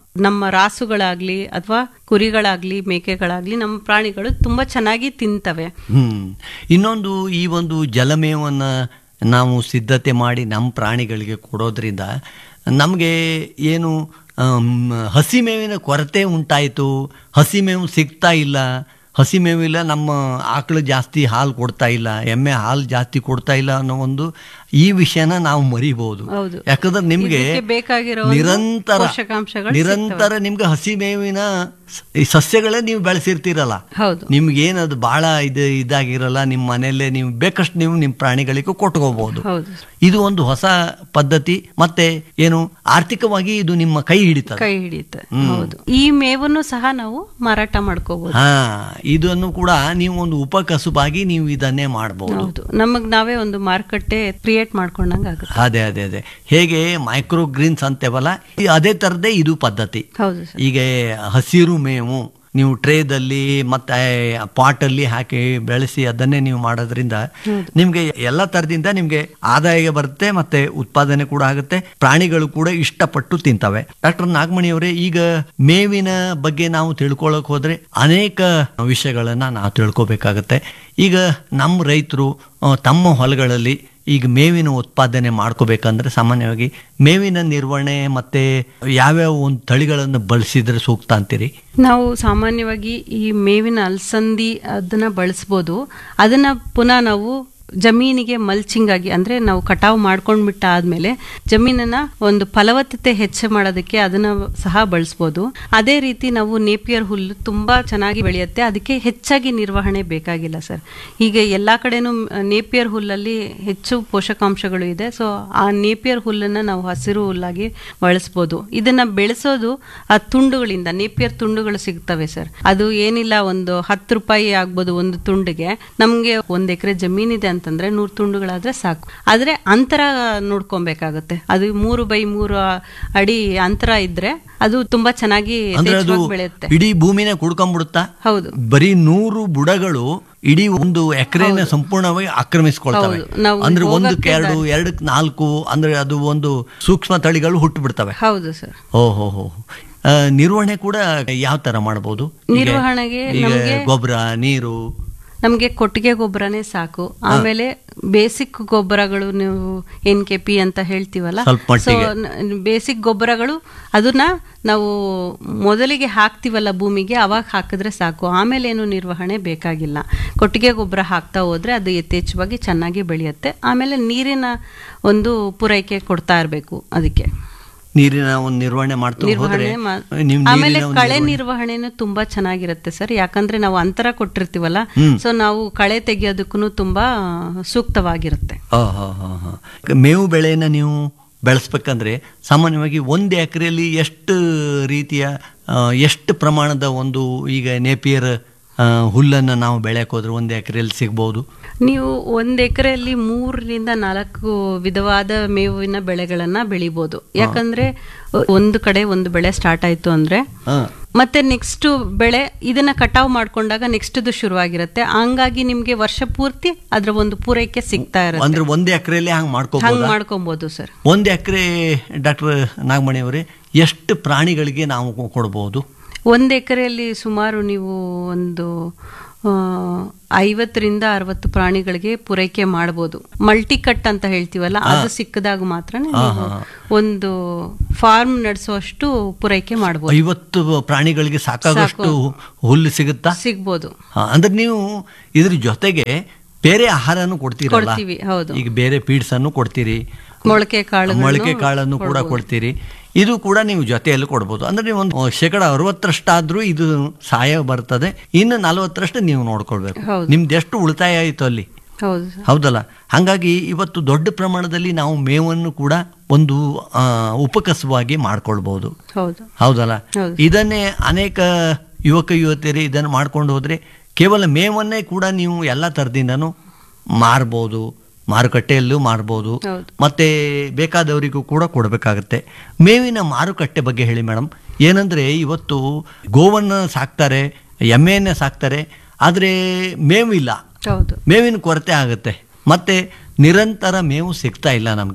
ನಮ್ಮ ರಾಸುಗಳಾಗ್ಲಿ ಅಥವಾ ಕುರಿಗಳಾಗ್ಲಿ ಮೇಕೆಗಳಾಗ್ಲಿ ನಮ್ಮ ಪ್ರಾಣಿಗಳು ತುಂಬಾ ಚೆನ್ನಾಗಿ ತಿಂತವೆ ಹ್ಮ್ ಇನ್ನೊಂದು ಈ ಒಂದು ಜಲಮೇವನ್ನ ನಾವು ಸಿದ್ಧತೆ ಮಾಡಿ ನಮ್ಮ ಪ್ರಾಣಿಗಳಿಗೆ ಕೊಡೋದ್ರಿಂದ ನಮಗೆ ಏನು ಆಮ್, ಹಸಿ ಮೇವಿನ ಕೊರತೆ ಉಂಟಾಯಿತು ಹಸಿ ಮೇವು ಸಿಗ್ತಾ ಇಲ್ಲ ಹಸಿ ಮೇವಿಲ್ಲ ನಮ್ಮ ಆಕಳು ಜಾಸ್ತಿ ಹಾಲು ಕೊಡ್ತಾ ಇಲ್ಲ ಎಮ್ಮೆ ಹಾಲು ಜಾಸ್ತಿ ಕೊಡ್ತಾ ಇಲ್ಲ ಅನ್ನೋ ಒಂದು ಈ ವಿಷಯನ ನಾವು ಮರಿಬಹುದು ಹೌದು. ಯಾಕಂದ್ರೆ ನಿಮ್ಗೆ ಇದಕ್ಕೆ ಬೇಕಾಗಿರೋ ಒಂದು ನಿರಂತರ ಪೋಷಕಾಂಶಗಳು ನಿರಂತರ ನಿಮ್ಗೆ ಹಸಿ ಮೇವಿನ ಸ- ಈ ಸಸ್ಯಗಳೇ ನೀವು ಬೆಳೆಸಿರ್ತೀರಲ್ಲ ಹೌದು ನಿಮ್ಗೆ ಏನದು ಬಹಳ ಇದು ಇದಾಗಿರಲ್ಲ ನಿಮ್ಮ ಮನೆಯಲ್ಲೇ ನೀವು ಬೇಕಷ್ಟು ನೀವು ನಿಮ್ಮ ಪ್ರಾಣಿಗಳಿಗೆ ಕೊಟ್ಕೋಬಹುದು ಹೌದು ಇದು ಒಂದು ಹೊಸ ಪದ್ಧತಿ ಮತ್ತೆ ಏನು ಆರ್ಥಿಕವಾಗಿ ಇದು ನಿಮ್ಮ ಕೈ ಹಿಡಿತದೆ ಕೈ ಹಿಡಿಯುತ್ತೆ ಹೌದು ಈ ಮೇವನ್ನು ಸಹ ನಾವು ಮಾರಾಟ ಮಾಡ್ಕೋಬಹುದು ಹಾ ಇದನ್ನು ಕೂಡ ನೀವು ಒಂದು ಉಪಕಸುಬಾಗಿ ನೀವು ಇದನ್ನೇ ಮಾಡಬಹುದು ಹೌದು ನಮಗ್ ನಾವೇ ಒಂದು ಮಾರುಕಟ್ಟೆ ಕ್ರಿಯೇಟ್ ಮಾಡ್ಕೊಂಡಂಗ ಆಗುತ್ತೆ ಅದೇ ಅದೇ ಅದೇ ಹೇಗೆ ಮೈಕ್ರೋ ಗ್ರೀನ್ಸ್ ಅಂತೇವಲ್ಲ ಈ ಅದೇ ತರದೇ ಇದು ಪದ್ಧತಿ ಹೌದು ಸರ್ ಈಗ ಹಸಿರು ಮೇವು ನೀವು ಟ್ರೇದಲ್ಲಿ ಮತ್ತೆ ಪಾಟಲ್ಲಿ ಹಾಕಿ ಬೆಳೆಸಿ ಅದನ್ನೇ ನೀವು ಮಾಡೋದ್ರಿಂದ ನಿಮ್ಗೆ ಎಲ್ಲ ತರದಿಂದ ನಿಮ್ಗೆ ಆದಾಯ ಬರುತ್ತೆ ಮತ್ತೆ ಉತ್ಪಾದನೆ ಕೂಡ ಆಗುತ್ತೆ ಪ್ರಾಣಿಗಳು ಕೂಡ ಇಷ್ಟಪಟ್ಟು ತಿಂತವೆ ಡಾಕ್ಟರ್ ನಾಗಮಣಿ ಅವರೇ ಈಗ ಮೇವಿನ ಬಗ್ಗೆ ನಾವು ತಿಳ್ಕೊಳ್ಳೋಕೆ ಹೋದ್ರೆ ಅನೇಕ ವಿಷಯಗಳನ್ನ ನಾವು ತಿಳ್ಕೊಬೇಕಾಗತ್ತೆ ಈಗ ನಮ್ಮ ರೈತರು ಆ, ತಮ್ಮ ಹೊಲಗಳಲ್ಲಿ ಈಗ ಮೇವಿನ ಉತ್ಪಾದನೆ ಮಾಡ್ಕೋಬೇಕಂದ್ರೆ ಸಾಮಾನ್ಯವಾಗಿ ಮೇವಿನ ನಿರ್ವಹಣೆ ಮತ್ತೆ ಯಾವ್ಯಾವ ಒಂದು ತಳಿಗಳನ್ನು ಬಳಸಿದ್ರೆ ಸೂಕ್ತ ಅಂತೀರಿ ನಾವು ಸಾಮಾನ್ಯವಾಗಿ ಈ ಮೇವಿನ ಅಲಸಂದಿ ಅದನ್ನ ಬಳಸ್ಬೋದು ಅದನ್ನ ಪುನಃ ನಾವು ಜಮೀನಿಗೆ ಮಲ್ಚಿಂಗ್ ಆಗಿ ಅಂದ್ರೆ ನಾವು ಕಟಾವು ಮಾಡ್ಕೊಂಡ್ಬಿಟ್ಟ ಆದ್ಮೇಲೆ ಜಮೀನನ್ನ ಒಂದು ಫಲವತ್ತತೆ ಹೆಚ್ಚು ಮಾಡೋದಕ್ಕೆ ಅದನ್ನ ಸಹ ಬಳಸ್ಬೋದು ಅದೇ ರೀತಿ ನಾವು ನೇಪಿಯರ್ ಹುಲ್ಲು ತುಂಬಾ ಚೆನ್ನಾಗಿ ಬೆಳೆಯುತ್ತೆ ಅದಕ್ಕೆ ಹೆಚ್ಚಾಗಿ ನಿರ್ವಹಣೆ ಬೇಕಾಗಿಲ್ಲ ಸರ್ ಹೀಗೆ ಎಲ್ಲಾ ಕಡೆನೂ ನೇಪಿಯರ್ ಹುಲ್ಲಲ್ಲಿ ಹೆಚ್ಚು ಪೋಷಕಾಂಶಗಳು ಇದೆ ಸೊ ಆ ನೇಪಿಯರ್ ಹುಲ್ಲನ್ನ ನಾವು ಹಸಿರು ಹುಲ್ಲಾಗಿ ಬಳಸ್ಬೋದು ಇದನ್ನ ಬೆಳೆಸೋದು ಆ ತುಂಡುಗಳಿಂದ ನೇಪಿಯರ್ ತುಂಡುಗಳು ಸಿಗ್ತವೆ ಸರ್ ಅದು ಏನಿಲ್ಲ ಒಂದು ಹತ್ತು ರೂಪಾಯಿ ಆಗ್ಬೋದು ಒಂದು ತುಂಡಿಗೆ ನಮ್ಗೆ ಒಂದ್ ಎಕರೆ ಜಮೀನಿದೆ ಅಂತಂದ್ರೆ ನೂರು ತುಂಡುಗಳಾದ್ರೆ ಸಾಕು ಆದ್ರೆ ಅಂತರ ನೋಡ್ಕೊಬೇಕಾಗುತ್ತೆ ಅದು ಮೂರು ಬೈ ಮೂರು ಅಡಿ ಅಂತರ ಇದ್ರೆ ಅದು ತುಂಬಾ ಚೆನ್ನಾಗಿ ಅಂದ್ರೆ ಅದು ಯಥೇಚ್ಛವಾಗಿ ಬೆಳೆಯುತ್ತೆ ಇಡೀ ಭೂಮಿನ ಕುಡ್ಕೊಂಡ್ಬಿಡುತ್ತಾ ಹೌದು ಬರೀ ನೂರು ಬುಡಗಳು ಇಡೀ ಒಂದು ಎಕರೆನ ಸಂಪೂರ್ಣವಾಗಿ ಆಕ್ರಮಿಸ್ಕೊಳ್ತವೆ ಹೌದು. ನಾವು ಅಂದ್ರೆ ಒಂದು ಹೋಗಕ್ಕೆ ಎರಡು ಎರಡಕ್ಕೆ ನಾಲ್ಕು ಅಂದ್ರೆ ಅದು ಒಂದು ಸೂಕ್ಷ್ಮ ತಳಿಗಳು ಹುಟ್ಟು ಬಿಡ್ತವೆ ಹೌದು ಸರ್ ಓಹೋ ಹೋ ಆ, ನಿರ್ವಹಣೆ ಕೂಡ ಯಾವ ತರ ಮಾಡಬಹುದು ನಿರ್ವಹಣೆಗೆ ಈಗ ನಮ್ಗೆ- ಗೊಬ್ಬರ ನೀರು ನಮಗೆ ಕೊಟ್ಟಿಗೆ ಗೊಬ್ಬರನೇ ಸಾಕು ಆಮೇಲೆ ಬೇಸಿಕ್ ಗೊಬ್ಬರಗಳು ನೀವು ಎನ್ ಕೆ ಪಿ ಅಂತ ಹೇಳ್ತೀವಲ್ಲ ಸ್ವಲ್ಪ ಮಟ್ಟಿಗೆ. ಬೇಸಿಕ್ ಗೊಬ್ಬರಗಳು ಅದನ್ನ ನಾವು ಮೊದಲಿಗೆ ಹಾಕ್ತಿವಲ್ಲ ಭೂಮಿಗೆ ಅವಾಗ ಹಾಕಿದ್ರೆ ಸಾಕು ಆಮೇಲೆ ಏನು ನಿರ್ವಹಣೆ ಬೇಕಾಗಿಲ್ಲ ಕೊಟ್ಟಿಗೆ ಗೊಬ್ಬರ ಹಾಕ್ತಾ ಹೋದ್ರೆ ಅದು ಯಥೇಚ್ಛವಾಗಿ ಚೆನ್ನಾಗಿ ಬೆಳೆಯುತ್ತೆ ಆಮೇಲೆ ನೀರಿನ ಒಂದು ಪೂರೈಕೆ ಕೊಡ್ತಾ ಇರಬೇಕು ಅದಕ್ಕೆ ನೀರಿನ ಒಂದು ನಿರ್ವಹಣೆ ಮಾಡ್ತಾ ಹೋದ್ರೆ ನಿರ್ವಹಣೆ ಮಾ- ನಿಮ್ ಆಮೇಲೆ ನೀರಿನ ಒಂದು ಕಳೆ ನಿರ್ವಹಣೆ- ನಿರ್ವಹಣೆನೂ ತುಂಬಾ ಚೆನ್ನಾಗಿರುತ್ತೆ ಸರ್ ಯಾಕಂದ್ರೆ ನಾವು ಅಂತರ ಕೊಟ್ಟಿರ್ತೀವಲ್ಲ ಸೊ ನಾವು ಕಳೆ ತೆಗೆಯೋದಕ್ಕೂ ತುಂಬಾ ಸೂಕ್ತವಾಗಿರುತ್ತೆ ಆ, ಹಾ, ಹಾ, ಹಾ. ಮೇವು ಬೆಳೆಯನ್ನ ನೀವು ಬೆಳೆಸ್ಬೇಕಂದ್ರೆ ಸಾಮಾನ್ಯವಾಗಿ ಒಂದು ಎಕರೆಯಲ್ಲಿ ಎಷ್ಟು ರೀತಿಯ ಆ, ಎಷ್ಟು ಪ್ರಮಾಣದ ಒಂದು ಈಗ ನೇಪಿಯರ್ ಆ, ಹುಲ್ಲನ್ನ ನಾವು ಬೆಳೆಯಕ್ಕೆ ಹೋದ್ರೆ ಒಂದು ಎಕರೆಯಲ್ಲಿ ಸಿಗ್ಬೋದು ನೀವು ಒಂದ್ ಎಕರೆಯಲ್ಲಿ ಮೂರರಿಂದ ನಾಲ್ಕು ವಿಧವಾದ ಮೇವಿನ ಬೆಳೆಗಳನ್ನ ಬೆಳಿಬೋದು ಯಾಕಂದ್ರೆ ಒಂದು ಕಡೆ ಒಂದು ಬೆಳೆ ಸ್ಟಾರ್ಟ್ ಆಯ್ತು ಅಂದ್ರೆ ಹಾ. ಮತ್ತೆ ನೆಕ್ಸ್ಟ್ ಬೆಳೆ ಇದನ್ನ ಕಟಾವ್ ಮಾಡ್ಕೊಂಡಾಗ ನೆಕ್ಸ್ಟ್ ಶುರುವಾಗಿರುತ್ತೆ ಹಂಗಾಗಿ ನಿಮ್ಗೆ ವರ್ಷ ಪೂರ್ತಿ ಅದ್ರ ಒಂದು ಪೂರೈಕೆ ಸಿಗ್ತಾ ಇರುತ್ತೆ ಅಂದ್ರೆ ಒಂದು ಎಕರೆಯಲ್ಲಿ ಹಂಗೆ ಹಂಗ್ ಮಾಡ್ಕೋಬಹುದು ಮಾಡ್ಕೊಬಹುದು ಸರ್ ಒಂದು ಎಕರೆ ಡಾಕ್ಟರ್ ನಾಗಮಣಿ ಅವರೇ ಎಷ್ಟು ಪ್ರಾಣಿಗಳಿಗೆ ನಾವು ಕೊಡಬಹುದು ಒಂದು ಎಕರೆಯಲ್ಲಿ ಸುಮಾರು ನೀವು ಒಂದು ಆ, ಐವತ್ತರಿಂದ ಅರವತ್ತು ಪ್ರಾಣಿಗಳಿಗೆ ಪೂರೈಕೆ ಮಾಡಬಹುದು ಮಲ್ಟಿ ಕಟ್ ಅಂತ ಹೇಳ್ತೀವಲ್ಲ ಅದು ಸಿಕ್ಕದಾಗ ಮಾತ್ರ ನೀವು ಒಂದು ಫಾರ್ಮ್ ನಡೆಸುವಷ್ಟು ಪೂರೈಕೆ ಮಾಡಬಹುದು ಐವತ್ತು ಪ್ರಾಣಿಗಳಿಗೆ ಸಾಕಾಗಷ್ಟು ಹುಲ್ಲು ಸಿಗುತ್ತಾ ಸಿಗ್ಬೋದು ಹಾ, ಅಂದ್ರೆ ನೀವು ಇದ್ರ ಜೊತೆಗೆ ಬೇರೆ ಆಹಾರನು ಕೊಡ್ತೀರಲ್ಲ ಕೊಡ್ತೀವಿ, ಹೌದು. ಈಗ ಬೇರೆ ಫೀಡ್ಸ್ ಅನ್ನು ಕೊಡ್ತೀರಿ ಮೊಳಕೆ ಕಾಳುಗಳನ್ನು ಮೊಳಕೆ ಕಾಳನ್ನು ಕೂಡ ಕೊಡ್ತೀರಿ ಇದು ಕೂಡ ನೀವು ಜೊತೆಯಲ್ಲಿ ಕೊಡ್ಬೋದು ಅಂದ್ರೆ ನೀವು ಒಂದು ಶೇಕಡ ಅರವತ್ತರಷ್ಟಾದ್ರೂ ಇದು ಸಹಾಯ ಬರ್ತದೆ ಇನ್ನು ನಲವತ್ತರಷ್ಟು ನೀವು ನೋಡ್ಕೊಳ್ಬೇಕು ಹೌದು. ನಿಮ್ದು ಎಷ್ಟು ಉಳಿತಾಯ ಆಯಿತು ಅಲ್ಲಿ ಹೌದು ಸರ್. ಹೌದಲ್ಲ ಹಾಗಾಗಿ ಇವತ್ತು ದೊಡ್ಡ ಪ್ರಮಾಣದಲ್ಲಿ ನಾವು ಮೇವನ್ನು ಕೂಡ ಒಂದು ಆ, ಉಪಕಸವಾಗಿ ಮಾಡ್ಕೊಳ್ಬಹುದು ಹೌದು ಹೌದಲ್ಲ ಹೌದು. ಇದನ್ನೇ ಅನೇಕ ಯುವಕ ಯುವತಿಯರು ಇದನ್ನು ಮಾಡ್ಕೊಂಡು ಹೋದ್ರೆ ಕೇವಲ ಮೇವನ್ನೇ ಕೂಡ ನೀವು ಎಲ್ಲ ಥರದಿಂದನೂ ಮಾರ್ಬೋದು ಮಾರುಕಟ್ಟೆಯಲ್ಲೂ ಮಾರ್ಬೋದು ಹೌದು. ಮತ್ತೆ ಬೇಕಾದವರಿಗೂ ಕೂಡ ಕೊಡಬೇಕಾಗತ್ತೆ ಮೇವಿನ ಮಾರುಕಟ್ಟೆ ಬಗ್ಗೆ ಹೇಳಿ ಮೇಡಮ್ ಏನಂದ್ರೆ ಇವತ್ತು ಗೋವನ್ನು ಸಾಕ್ತಾರೆ ಎಮ್ಮೆಯನ್ನೇ ಸಾಕ್ತಾರೆ ಆದರೆ ಮೇವಿಲ್ಲ ಹೌದು ಮೇವಿನ ಕೊರತೆ ಆಗುತ್ತೆ ಮತ್ತೆ ನಿರಂತರ ಮೇವು ಸಿಗ್ತಾ ಇಲ್ಲ ನಮಗೆ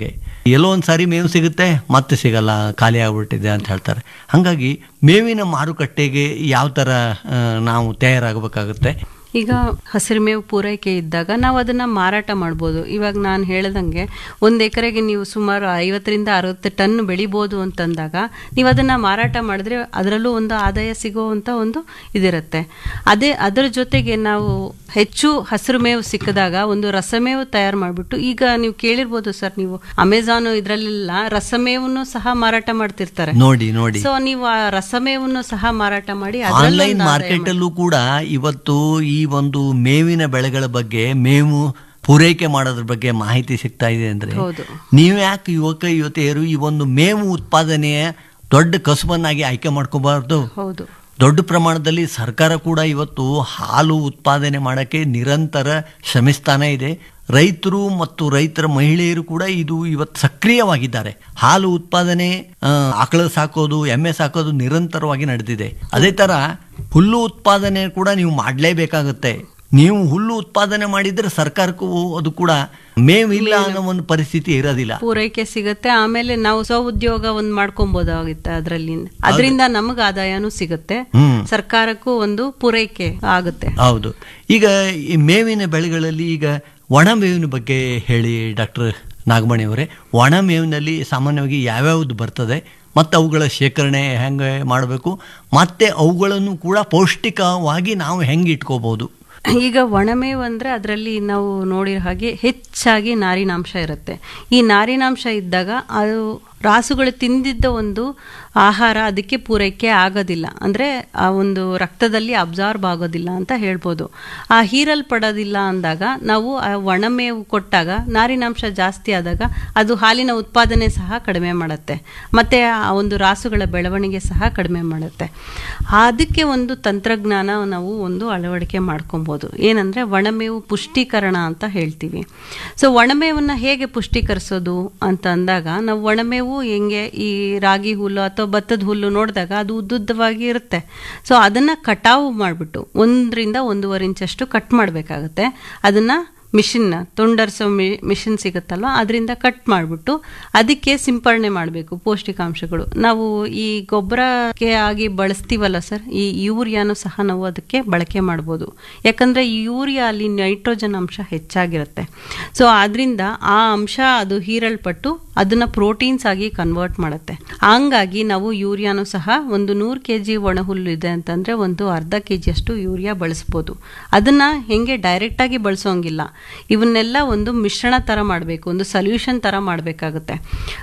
ಎಲ್ಲೋ ಒಂದು ಸಾರಿ ಮೇವು ಸಿಗುತ್ತೆ ಮತ್ತೆ ಸಿಗಲ್ಲ ಖಾಲಿ ಆಗ್ಬಿಟ್ಟಿದೆ ಅಂತ ಹೇಳ್ತಾರೆ ಹಾಗಾಗಿ ಮೇವಿನ ಮಾರುಕಟ್ಟೆಗೆ ಯಾವ ಥರ ಆ, ನಾವು ತಯಾರಾಗಬೇಕಾಗುತ್ತೆ ಈಗ ಹಸಿರು ಮೇವು ಪೂರೈಕೆ ಇದ್ದಾಗ ನಾವು ಅದನ್ನ ಮಾರಾಟ ಮಾಡ್ಬೋದು ಇವಾಗ ನಾನು ಹೇಳ್ದಂಗೆ ಒಂದು ಎಕರೆಗೆ ನೀವು ಸುಮಾರು ಐವತ್ತರಿಂದ ಅರವತ್ತು ಟನ್ ಬೆಳಿಬೋದು ಅಂತಂದಾಗ ನೀವು ಅದನ್ನ ಮಾರಾಟ ಮಾಡಿದ್ರೆ ಅದರಲ್ಲೂ ಒಂದು ಆದಾಯ ಸಿಗುವಂತ ಒಂದು ಇದಿರುತ್ತೆ ಅದೇ ಅದರ ಜೊತೆಗೆ ನಾವು ಹೆಚ್ಚು ಹಸಿರು ಮೇವು ಸಿಕ್ಕಿದಾಗ ಒಂದು ರಸಮೇವು ತಯಾರು ಮಾಡಿಬಿಟ್ಟು ಈಗ ನೀವು ಕೇಳಿರ್ಬೋದು ಸರ್ ನೀವು ಅಮೆಝಾನ್ ಇದರಲ್ಲೆಲ್ಲ ರಸಮೇವನ್ನು ಸಹ ಮಾರಾಟ ಮಾಡ್ತಿರ್ತಾರೆ ನೋಡಿ ನೋಡಿ ಸೊ ನೀವು ಆ ರಸಮೇವನ್ನು ಸಹ ಮಾರಾಟ ಮಾಡಿ ಅದ್ರಲ್ಲೂ ಆನ್ಲೈನ್ ಒಂದು ಆದಾಯ ಮಾರ್ಕೆಟ್ ಅಲ್ಲೂ ಕೂಡ ಇವತ್ತು ಈ ಒಂದು ಮೇವಿನ ಬೆಳೆಗಳ ಬಗ್ಗೆ ಮೇವು ಪೂರೈಕೆ ಮಾಡೋದ್ರ ಬಗ್ಗೆ ಮಾಹಿತಿ ಸಿಗ್ತಾ ಇದೆ ಅಂದ್ರೆ ಹೌದು. ನೀವು ಯಾಕೆ ಯುವಕ ಯುವತಿಯರು ಈ ಒಂದು ಮೇವು ಉತ್ಪಾದನೆಯ ದೊಡ್ಡ ಕಸುಬನ್ನಾಗಿ ಆಯ್ಕೆ ಮಾಡ್ಕೋಬಾರ್ದು ಹೌದು ದೊಡ್ಡ ಪ್ರಮಾಣದಲ್ಲಿ ಸರ್ಕಾರ ಕೂಡ ಇವತ್ತು ಹಾಲು ಉತ್ಪಾದನೆ ಮಾಡೋಕ್ಕೆ ನಿರಂತರ ಶ್ರಮಿಸ್ತಾನೆ ಇದೆ ರೈತರು ಮತ್ತು ರೈತರ ಮಹಿಳೆಯರು ಕೂಡ ಇದು ಇವತ್ತು ಸಕ್ರಿಯವಾಗಿದ್ದಾರೆ ಹಾಲು ಉತ್ಪಾದನೆ ಆ, ಆಕಳ ಸಾಕೋದು ಎಮ್ಮೆ ಸಾಕೋದು ನಿರಂತರವಾಗಿ ನಡೆದಿದೆ ಅದೇ ಥರ ಹುಲ್ಲು ಉತ್ಪಾದನೆ ಕೂಡ ನೀವು ಮಾಡಲೇಬೇಕಾಗುತ್ತೆ ನೀವು ಹುಲ್ಲು ಉತ್ಪಾದನೆ ಮಾಡಿದ್ರೆ ಸರ್ಕಾರಕ್ಕೂ ಅದು ಕೂಡ ಮೇವಿಲ್ಲ ಅನ್ನೋ ಒಂದು ಪರಿಸ್ಥಿತಿ ಇರೋದಿಲ್ಲ ಪೂರೈಕೆ ಸಿಗುತ್ತೆ ಆಮೇಲೆ ನಾವು ಸ್ವ ಉದ್ಯೋಗ ಒಂದ್ ಮಾಡ್ಕೊಬೋದಾಗುತ್ತೆ ಅದರಲ್ಲಿ ಅದರಿಂದ ನಮಗ ಆದಾಯನೂ ಸಿಗುತ್ತೆ ಹ್ಮ್. ಸರ್ಕಾರಕ್ಕೂ ಒಂದು ಪೂರೈಕೆ ಆಗುತ್ತೆ ಹೌದು ಈಗ ಈ ಮೇವಿನ ಬೆಳೆಗಳಲ್ಲಿ ಈಗ ಒಣ ಮೇವಿನ ಬಗ್ಗೆ ಹೇಳಿ ಡಾಕ್ಟರ್ ನಾಗಮಣಿ ಅವರೇ ಒಣ ಮೇವಿನಲ್ಲಿ ಸಾಮಾನ್ಯವಾಗಿ ಯಾವ್ಯಾವುದು ಬರ್ತದೆ ಮತ್ತು ಅವುಗಳ ಶೇಖರಣೆ ಹೆಂಗೆ ಮಾಡಬೇಕು ಮತ್ತು ಅವುಗಳನ್ನು ಕೂಡ ಪೌಷ್ಟಿಕವಾಗಿ ನಾವು ಹೆಂಗೆ ಇಟ್ಕೋಬಹುದು ಈಗ ಒಣಮೇವು ಅಂದ್ರೆ ಅದರಲ್ಲಿ ನಾವು ನೋಡಿರೋ ಹಾಗೆ ಹೆಚ್ಚಾಗಿ ನಾರಿನಾಂಶ ಇರುತ್ತೆ ಈ ನಾರಿನಾಂಶ ಇದ್ದಾಗ ಅದು ರಾಸುಗಳು ತಿಂದಿದ್ದ ಒಂದು ಆಹಾರ ಅದಕ್ಕೆ ಪೂರೈಕೆ ಆಗೋದಿಲ್ಲ ಅಂದರೆ ಆ ಒಂದು ರಕ್ತದಲ್ಲಿ ಅಬ್ಸಾರ್ಬ್ ಆಗೋದಿಲ್ಲ ಅಂತ ಹೇಳ್ಬೋದು ಆ ಹೀರಲ್ಪಡೋದಿಲ್ಲ ಅಂದಾಗ ನಾವು ಆ ಒಣಮೇವು ಕೊಟ್ಟಾಗ ನಾರಿನಾಂಶ ಜಾಸ್ತಿ ಆದಾಗ ಅದು ಹಾಲಿನ ಉತ್ಪಾದನೆ ಸಹ ಕಡಿಮೆ ಮಾಡುತ್ತೆ ಮತ್ತು ಆ ಒಂದು ರಾಸುಗಳ ಬೆಳವಣಿಗೆ ಸಹ ಕಡಿಮೆ ಮಾಡುತ್ತೆ ಅದಕ್ಕೆ ಒಂದು ತಂತ್ರಜ್ಞಾನ ನಾವು ಒಂದು ಅಳವಡಿಕೆ ಮಾಡ್ಕೊಬೋದು ಏನಂದರೆ ಒಣಮೇವು ಪುಷ್ಟೀಕರಣ ಅಂತ ಹೇಳ್ತೀವಿ ಸೊ ಒಣಮೇವನ್ನು ಹೇಗೆ ಪುಷ್ಟೀಕರಿಸೋದು ಅಂತ ಅಂದಾಗ ನಾವು ಒಣಮೇವು ಹೆಂಗೆ ಈ ರಾಗಿ ಹುಲ್ಲು ಅಥವಾ ಭತ್ತದ ಹುಲ್ಲು ನೋಡಿದಾಗ ಅದು ಉದ್ದುದ್ದವಾಗಿ ಇರುತ್ತೆ ಸೊ ಅದನ್ನು ಕಟಾವು ಮಾಡಿಬಿಟ್ಟು ಒಂದರಿಂದ ಒಂದೂವರೆ ಇಂಚಷ್ಟು ಕಟ್ ಮಾಡಬೇಕಾಗತ್ತೆ ಅದನ್ನು ಮಿಷಿನ್ ತುಂಡರಿಸೋ ಮಿ ಮಿಷಿನ್ ಸಿಗುತ್ತಲ್ವ ಅದರಿಂದ ಕಟ್ ಮಾಡಿಬಿಟ್ಟು ಅದಕ್ಕೆ ಸಿಂಪರಣೆ ಮಾಡಬೇಕು ಪೌಷ್ಟಿಕಾಂಶಗಳು ನಾವು ಈ ಗೊಬ್ಬರಕ್ಕೆ ಆಗಿ ಬಳಸ್ತೀವಲ್ಲ ಸರ್ ಈ ಯೂರಿಯಾನು ಸಹ ನಾವು ಅದಕ್ಕೆ ಬಳಕೆ ಮಾಡ್ಬೋದು ಯಾಕಂದರೆ ಈ ಯೂರಿಯಾ ಅಲ್ಲಿ ನೈಟ್ರೋಜನ್ ಅಂಶ ಹೆಚ್ಚಾಗಿರುತ್ತೆ ಸೊ ಅದರಿಂದ ಆ ಅಂಶ ಅದು ಹೀರಲ್ಪಟ್ಟು ಅದನ್ನು ಪ್ರೋಟೀನ್ಸ್ ಆಗಿ ಕನ್ವರ್ಟ್ ಮಾಡುತ್ತೆ ಹಂಗಾಗಿ ನಾವು ಯೂರಿಯಾನು ಸಹ ಒಂದು ನೂರು ಕೆ ಜಿ ಒಣಹುಲ್ಲು ಇದೆ ಅಂತಂದರೆ ಒಂದು ಅರ್ಧ ಕೆ ಜಿಯಷ್ಟು ಯೂರಿಯಾ ಬಳಸ್ಬೋದು ಅದನ್ನು ಹೆಂಗೆ ಡೈರೆಕ್ಟಾಗಿ ಬಳಸೋಂಗಿಲ್ಲ ಇವನ್ನೆಲ್ಲ ಒಂದು ಮಿಶ್ರಣ ಥರ ಮಾಡಬೇಕು ಒಂದು ಸೊಲ್ಯೂಷನ್ ಥರ ಮಾಡಬೇಕಾಗುತ್ತೆ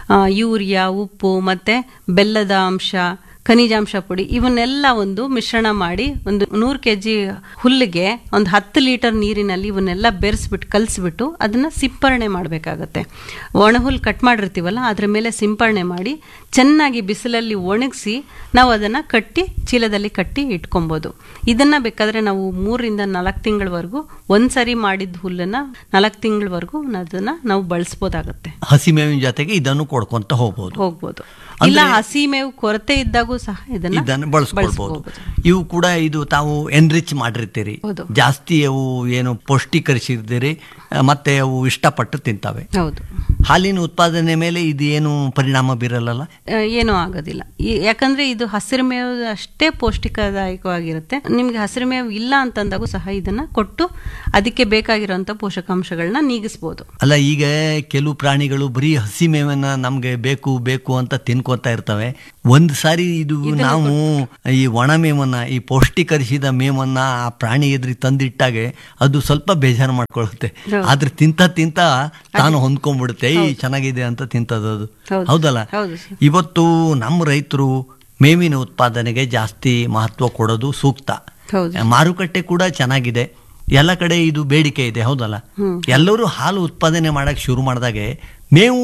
ಯೂರಿಯಾ ಉಪ್ಪು ಮತ್ತು ಬೆಲ್ಲದ ಅಂಶ ಖನಿಜಾಂಶ ಪುಡಿ ಇವನ್ನೆಲ್ಲ ಒಂದು ಮಿಶ್ರಣ ಮಾಡಿ ಒಂದು ನೂರು ಕೆ ಜಿ ಹುಲ್ಲಿಗೆ ಒಂದು ಹತ್ತು ಲೀಟರ್ ನೀರಿನಲ್ಲಿ ಇವನ್ನೆಲ್ಲ ಬೆರೆಸ್ಬಿಟ್ಟು ಕಲಿಸ್ಬಿಟ್ಟು ಅದನ್ನು ಸಿಂಪರಣೆ ಮಾಡಬೇಕಾಗತ್ತೆ ಒಣ ಹುಲ್ಲು ಕಟ್ ಮಾಡಿರ್ತೀವಲ್ಲ ಅದ್ರ ಮೇಲೆ ಸಿಂಪರಣೆ ಮಾಡಿ ಚೆನ್ನಾಗಿ ಬಿಸಿಲಲ್ಲಿ ಒಣಗಿಸಿ ನಾವು ಅದನ್ನು ಕಟ್ಟಿ ಚೀಲದಲ್ಲಿ ಕಟ್ಟಿ ಇಟ್ಕೊಬೋದು ಇದನ್ನು ಬೇಕಾದರೆ ನಾವು ಮೂರರಿಂದ ನಾಲ್ಕು ತಿಂಗಳವರೆಗೂ ಒಂದು ಸರಿ ಮಾಡಿದ ಹುಲ್ಲನ್ನು ನಾಲ್ಕು ತಿಂಗಳವರೆಗೂ ಅದನ್ನು ನಾವು ಬಳಸ್ಬೋದಾಗತ್ತೆ ಹಸಿ ಮೇವಿನ ಜೊತೆಗೆ ಇದನ್ನು ಕೊಡ್ಕೊಂತ ಹೋಗ್ಬೋದು ಹೋಗ್ಬೋದು ಇಲ್ಲ ಹಸಿ ಮೇವು ಕೊರತೆ ಇದ್ದಾಗೂ ಸಹ ಇದನ್ನ ಇದನ್ನು ಬಳಸ್ಕೊಳ್ಬಹುದು ಬಳಸ್ಕೊಬೋದು. ಇವು ಕೂಡ ಇದು ತಾವು ಎನ್ರಿಚ್ ಮಾಡಿರ್ತೀರಿ ಹೌದು. ಜಾಸ್ತಿ ಅವು ಏನು ಪೌಷ್ಟಿಕರಿಸಿರ್ತೀರಿ ಆ, ಮತ್ತೆ ಅವು ಇಷ್ಟಪಟ್ಟು ತಿಂತವೆ ಹೌದು ಹಾಲಿನ ಉತ್ಪಾದನೆ ಮೇಲೆ ಇದು ಏನು ಪರಿಣಾಮ ಬೀರಲ್ಲ ಆ, ಏನೂ ಆಗೋದಿಲ್ಲ ಈ- ಯಾಕಂದ್ರೆ ಇದು ಹಸಿರು ಮೇವು ಅಷ್ಟೇ ಪೌಷ್ಟಿಕದಾಯಕವಾಗಿರುತ್ತೆ ನಿಮ್ಗೆ ಹಸಿರು ಮೇವು ಇಲ್ಲ ಅಂತಂದಾಗೂ ಸಹ ಇದನ್ನ ಕೊಟ್ಟು ಅದಕ್ಕೆ ಬೇಕಾಗಿರುವಂತ ಪೋಷಕಾಂಶಗಳನ್ನ ನೀಗಿಸ್ಬೋದು ಅಲ್ಲ ಈಗ ಕೆಲವು ಪ್ರಾಣಿಗಳು ಬರೀ ಹಸಿ ಮೇವನ್ನ ನಮ್ಗೆ ಬೇಕು ಬೇಕು ಅಂತ ತಿನ್ಕೋತಾ ಇರ್ತವೆ ಒಂದ್ ಸಾರಿ ಇದು ನಾವು ಈ ಒಣ ಮೇವನ್ನ ಈ ಪೌಷ್ಟಿಕರಿಸಿದ ಮೇವನ್ನ ಆ ಪ್ರಾಣಿ ಎದುರಿಗೆ ತಂದಿಟ್ಟಾಗೆ ಅದು ಸ್ವಲ್ಪ ಬೇಜಾರು ಮಾಡ್ಕೊಳ್ಳುತ್ತೆ ಆದ್ರೆ ತಿಂತ ತಿಂತ ತಾನು ಹೊಂದ್ಕೊಂಡ್ಬಿಡುತ್ತೆ ಈ ಚೆನ್ನಾಗಿದೆ ಅಂತ ತಿಂತದ ಅದು ಹೌದು. ಹೌದಲ್ಲ ಹೌದು ಸರ್. ಇವತ್ತು ನಮ್ಮ ರೈತರು ಮೇವಿನ ಉತ್ಪಾದನೆಗೆ ಜಾಸ್ತಿ ಮಹತ್ವ ಕೊಡೋದು ಸೂಕ್ತ ಹೌದು ಮಾರುಕಟ್ಟೆ ಕೂಡ ಚೆನ್ನಾಗಿದೆ ಎಲ್ಲ ಕಡೆ ಇದು ಬೇಡಿಕೆ ಇದೆ ಹೌದಲ್ಲ ಎಲ್ಲರೂ ಹಾಲು ಉತ್ಪಾದನೆ ಮಾಡಕ್ ಶುರು ಮಾಡಿದಾಗೆ ಮೇವು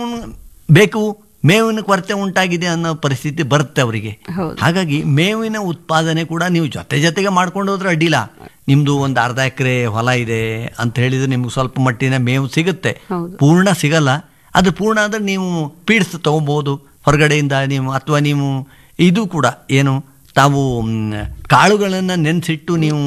ಬೇಕು ಮೇವಿನ ಕೊರತೆ ಉಂಟಾಗಿದೆ ಅನ್ನೋ ಪರಿಸ್ಥಿತಿ ಬರುತ್ತೆ ಅವರಿಗೆ ಹೌದು. ಹಾಗಾಗಿ ಮೇವಿನ ಉತ್ಪಾದನೆ ಕೂಡ ನೀವು ಜೊತೆ ಜೊತೆಗೆ ಮಾಡ್ಕೊಂಡು ಹೋದ್ರೆ ಅಡ್ಡಿಲ್ಲ ನಿಮ್ದು ಒಂದು ಅರ್ಧ ಎಕರೆ ಹೊಲ ಇದೆ ಅಂತ ಹೇಳಿದ್ರೆ ನಿಮ್ಗೆ ಸ್ವಲ್ಪ ಮಟ್ಟಿನ ಮೇವು ಸಿಗುತ್ತೆ ಹೌದು. ಪೂರ್ಣ ಸಿಗಲ್ಲ ಅದು ಪೂರ್ಣ ಅಂದ್ರೆ ನೀವು ಪೀಡ್ಸ್ ತಗೋಬಹುದು ಹೊರಗಡೆಯಿಂದ ನೀವು ಅಥವಾ ನೀವು ಇದು ಕೂಡ ಏನು ತಾವು ಮ್, ಕಾಳುಗಳನ್ನು ನೆನೆಸಿಟ್ಟು ನೀವು